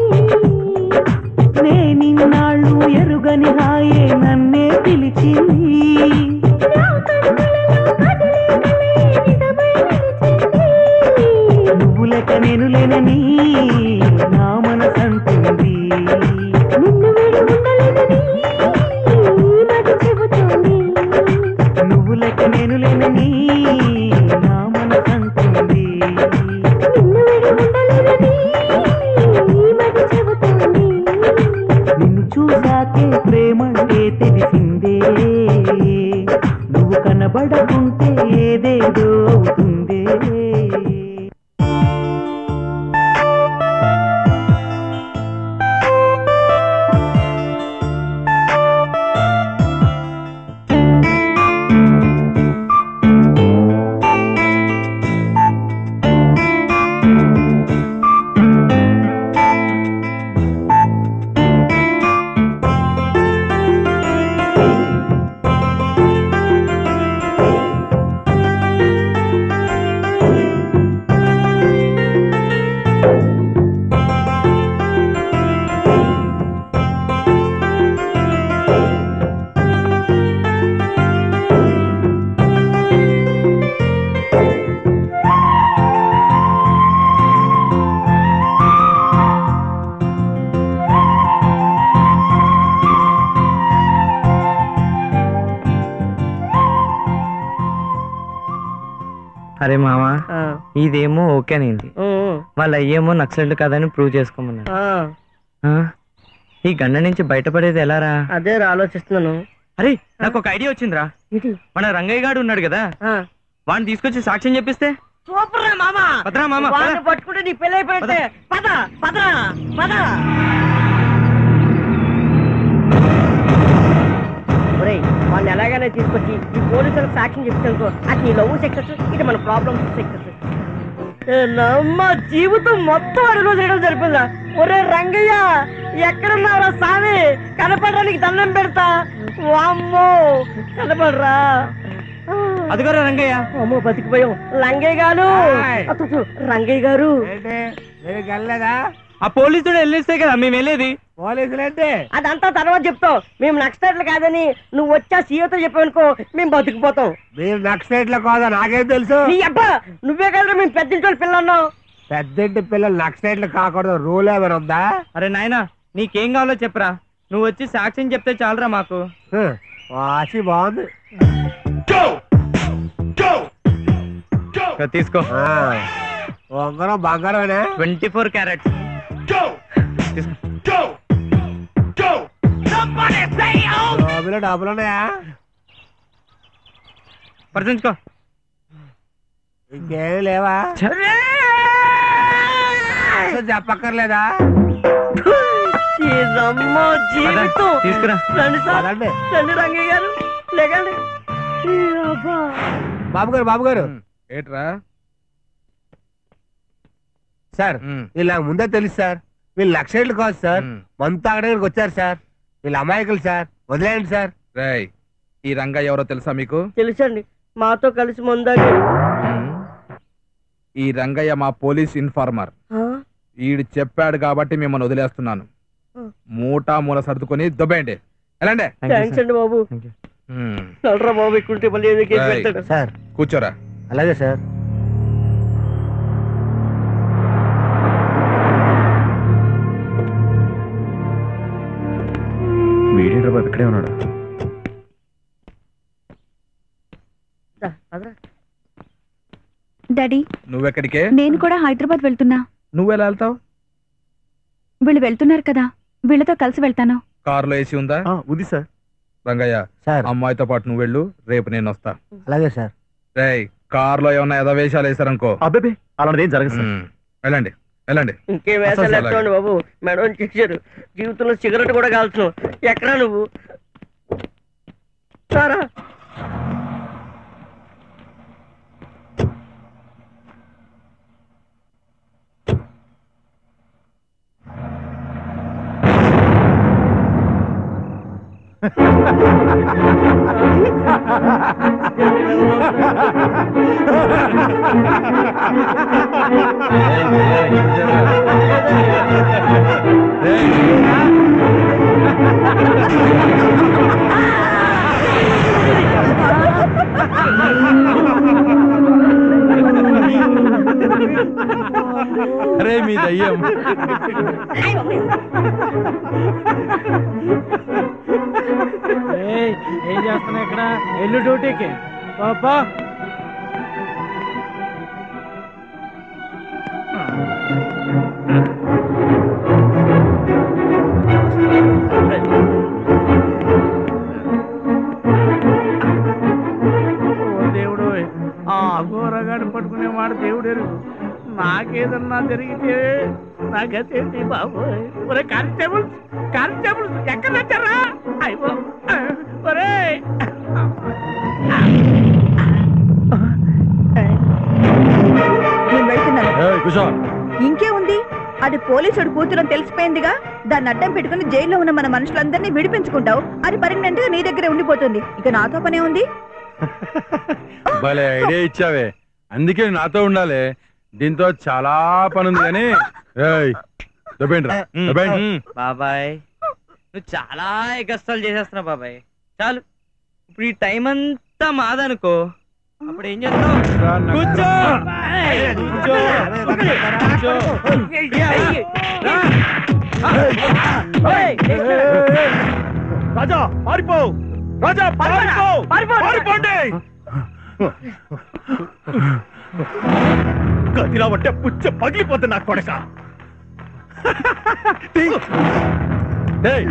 నే నిన్నాళ్ళు ఎరుగని హాయే నన్నే పిలిచింది నా కన్నులలో కదిలే కలే నిజమై నిలిచింది నువ్వు లెక్క నేను లేనని నా మనసంటుంది నిన్ను వీడి ఉండలేదని ఈ మాట చెబుతోంది నువ్వు లెక్క నేను లేనని నా మనసంటుంది నిన్ను వీడి ఉండలేదని ఈ మాట చెబుతోంది నిన్ను చూసాకే ప్రేమంటే తెలిసిందే నువ్వు కనబడకుంటే ఏదేదో అవుతుందే అరే మామా ఆ, ఇదేమో ఓకే అనింది ఉమ్, వాళ్ళ అయ్యేమో నక్సలెట్ కాదని ప్రూవ్ చేసుకోమన్నారు ఆ, ఆ? ఈ గండ నుంచి బయటపడేది ఎలారా అదే రా ఆలోచిస్తున్నాను అరే నాకు ఒక ఐడియా వచ్చిందిరా ఇది మన రంగయ్య గాడు ఉన్నాడు కదా ఆ. వాడిని తీసుకొచ్చి సాక్ష్యం చెప్పిస్తే సూపర్ రా మామా పదరా మామ, వాడిని పద. పట్టుకుంటే నీ పెళ్ళి అయిపోయితే పద పదరా పద ఒరేయ్ వాడిని ఎలాగైనా తీసుకొచ్చి ఈ పోలీసులకు సాక్ష్యం చెప్తానుకో అది నీ లవ్ సక్సెస్ ఇది మన ప్రాబ్లమ్ సక్సెస్ నమ్మ జీవితం మొత్తం అడుగు చేయడం జరిపిందా ఒరే రంగయ్య ఎక్కడున్నావురా స్వామి కనపడడానికి దండం పెడతా వామ్మో కనపడరా అదిగోరా రంగయ్య అమ్మో బతికిపోయాం రంగయ్య గారు హాయ్. అటు రంగయ్య గారు ఏంటి మీరు వెళ్ళలేదా ఆ పోలీసుడు వెళ్ళేస్తే కదా మేము వెళ్ళేది పోలీసులేంటి అదంతా తర్వాత చెప్తాం మేము నక్సలైట్లు కాదని నువ్వు వచ్చా సీఎతో చెప్పావనుకో మేము బతికిపోతాం మీరు నక్సలైట్ లో కాదా నాకేం తెలుసు నీ అబ్బా నువ్వే కదరా మేము పెద్దింటి పిల్లలు అన్నావు పెద్దంటి పిల్లలు నక్సలైట్లు కాకూడదు రూల్ ఏమైనా ఉందా అరే నాయనా నీకేం కావాలో చెప్పరా నువ్వు వచ్చి సాక్ష్యం చెప్తే చాలరా మాకు హ, వాసి బాగుంది ఇక తీసుకో ఆ, ఉంగరం బంగారమేనా ట్వంటీ ఫోర్ క్యారెట్స్ జోబులో డబ్బులు ఉన్నాయా పరిచించుకో ఇంకేం లేవా అసలు చెప్పక్కర్లేదా ఈ రమ్మో జీవితం తీసుకురా రండి సార్ పదండి. రండి రంగయ్య గారు లేకండి ఈ అబ్బా. బాబు గారు బాబు గారు ఏట్రా సార్ వీళ్ళు నాకు ముందే తెలుసు సార్ వీళ్ళు లక్షలు కాదు సార్ మ్. మంత్ తాగడానికి వచ్చారు సార్ వీళ్ళు అమాయకులు సార్ వదిలేయండి సార్ రేయ్ ఈ రంగయ్య ఎవరో తెలుసా మీకు తెలుసండి మాతో కలిసి ముందాకి ఈ రంగయ్య మా పోలీస్ ఇన్ఫార్మర్ ఈడు చెప్పాడు కాబట్టి మిమ్మల్ని వదిలేస్తున్నాను Hmm. మూటా మూల సర్దుకొని దొబ్బేయండి ఎలాండే థ్యాంక్స్ అండి బాబు Hmm. నల్లరా బాబు ఇక్కడుంటే మళ్ళీ ఏదో కేసు Right. పెడతాడు సార్ కూర్చోరా అలాగే సార్ వీడేంట్రా బాబు ఇక్కడే ఉన్నాడు దా, పదరా. డాడీ నువ్వెక్కడికే నేను కూడా హైదరాబాద్ వెళ్తున్నా నువ్వెలా వెళ్తావు వీళ్ళు వెళ్తున్నారు కదా వీళ్ళతో కలిసి వెళ్తాను కారులో ఏసీ ఉందా ఉంది సార్ రంగయ్య సార్ అమ్మాయితో పాటు నువ్వు వెళ్ళు రేపు నేను వస్తా అలాగే సార్ రేయ్ కారులో ఏమన్నా ఎదవేషాలు వేసారనుకో అబ్బాబే అలాంటిదేం జరగదు సార్ ఉమ్, వెళ్ళండి వెళ్ళండి ఇంకేం అసలు వేసాలు అలాగే. ఎత్తండి బాబు మేడం చేశారు జీవితంలో సిగరెట్ కూడా కాల్చున్నావు ఎక్కడా నువ్వు సారా అరే మీ దయ్యం ఏం చేస్తున్నా ఇక్కడ ఎల్లు డ్యూటీకి పాపా ఓ దేవుడు ఆ అఘోరగాడు పట్టుకునే మాట దేవుడేరు నాకేదన్నా జరిగితే నా గతేంటి బాబు ఒరే కానిస్టేబుల్స్ కానిస్టేబుల్స్ ఎక్కడ వచ్చారా అయ్యో ఒరే నేను వెళ్తున్నాను ఏయ్, కూర్చో ఇంకేముంది అది పోలీసుడు కూతురని తెలిసిపోయిందిగా దాన్ని అడ్డం పెట్టుకుని జైల్లో ఉన్న మన మనుషులందరినీ విడిపించుకుంటావు అది పర్మనెంట్ గా నీ దగ్గరే ఉండిపోతుంది ఇక నాతో పనే ఉంది భలే ఐడియా ఇచ్చావే అందుకే నాతో ఉండాలి దీంతో చాలా పని ఉంది కానీ ఏయ్, దొబ్బేండ్రా, దొబ్బేండి. బాబాయ్ నువ్వు చాలా ఎగస్టాలు చేసేస్తున్నావు బాబాయ్ చాలు ఇప్పుడు ఈ టైం అంతా మాదనుకో అప్పుడు ఏం చేస్తావు రా, నా- కూర్చో కూర్చో రాజా పారిపో రాజా పారిపో పారిపోండి గదిలా పట్టే పుచ్చ పగిలిపోతుంది నా కొడక ఏయ్,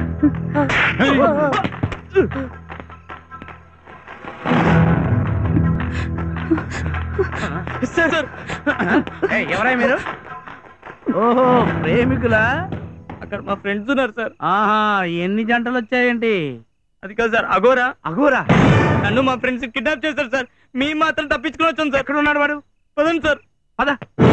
సార్ సార్ ఏయ్, ఎవరై మీరు ఓహో ప్రేమికులా అక్కడ మా ఫ్రెండ్స్ ఉన్నారు సార్ ఆహా ఎన్ని జంటలు వచ్చాయేంటి అది కాదు సార్ అగోరా అఘోరా నన్ను మా ఫ్రెండ్స్ కిడ్నాప్ చేశారు సార్ మీ మాత్రం తప్పించుకుని వచ్చాను సార్ ఎక్కడ ఉన్నాడు వాడు పదండి సార్ పద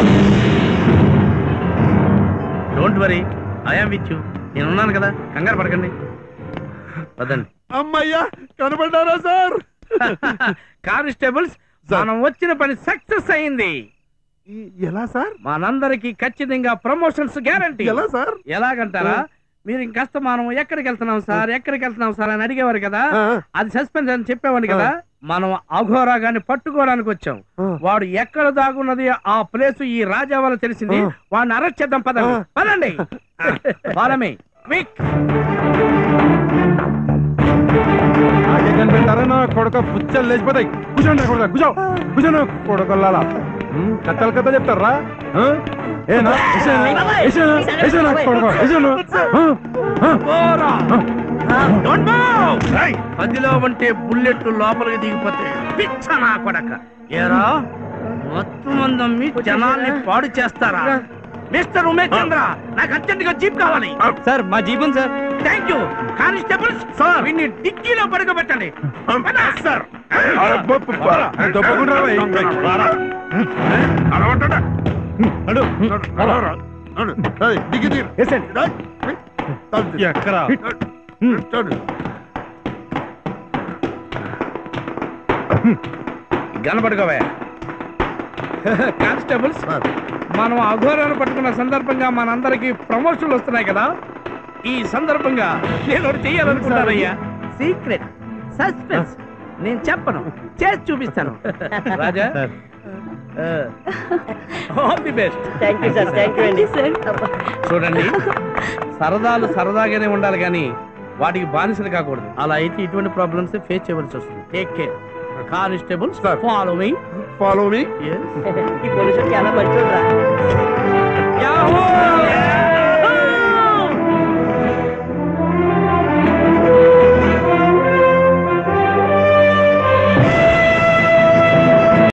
don't worry I'm with you నేనున్నాను కదా కంగారు పడకండి పదండి అమ్మయ్యా కనబడ్డారా సార్ కానిస్టేబుల్స్ మనం వచ్చిన పని సక్సెస్ అయింది ఎలా సార్ మనందరికి ఖచ్చితంగా ప్రమోషన్స్ గ్యారంటీ ఎలా సార్ ఎలాగంటారా మీరు ఇంకాస్త మనం ఎక్కడికి వెళ్తున్నాం సార్ ఎక్కడికి వెళ్తున్నాం సార్ అని అడిగేవారు కదా ఆ, అది సస్పెన్స్ అని చెప్పేవాడిని కదా మనం అఘోరా గాని పట్టుకోవడానికి వచ్చాం ఆ. వాడు ఎక్కడ దాగున్నది ఆ ప్లేస్ ఈ రాజా వల్ల తెలిసింది ఆ. వాడిని అరెస్ట్ చేద్దాం పదండి ఆ. పదండి బాలమే క్విక్ నాకే కనిపెట్టారా నా కొడక పుచ్చలు లేచిపోతాయి కూర్చోండి కొడక కూర్చో కూర్చోండి కొడకల్లాలా ఉమ్, కథలు కథ చెప్తారా ఆ? ఏనా ఏసేనా? ఏసేనా? ఏసేనా కొడక ఏసేనా? ఆ? ఆ? Don't move! రేయ్, పదిలో ఉంటే బుల్లెట్ లోపలికి దిగిపోతే పిచ్చ నా కొడక ఏరా మొత్తం మందమ్మి జనాల్ని పాడు చేస్తారా మిస్టర్ ఉమేష్ చంద్ర నాకు అర్జెంట్ గా జీప్ కావాలి సార్ మా జీపం sir thank you constables sir వీడిని డిక్కీలో పడుకోబెట్టండి సార్ దొబ్బకుండా రావా? నడు, నడు, నడు. ఏయ్, దిగి దిగి. రేయ్, రేయ్. ఎక్కడా నడు. గనపడుకోవే కానిస్టేబుల్స్ సార్, మనం అఘోరాన్ని పట్టుకున్న సందర్భంగా మనందరికి ప్రమోషన్లు వస్తున్నాయి కదా ఈ సందర్భంగా నేను ఒకటి చెయ్యాలనుకుంటానయ్యా సీక్రెట్ సస్పెన్స్ నేను చెప్పను చేసి చూపిస్తాను Raja all the best thank you sir thank you అండి చూడండి సరదాలు సరదాగానే ఉండాలి కానీ వాటికి బానిసలు కాకూడదు అలా అయితే ఇటువంటి ప్రాబ్లమ్స్ ఫేస్ చేయవలసి వస్తుంది take care constables follow me follow me ఈ పోలీసులు చాలా మంచోడ్రా యాహూ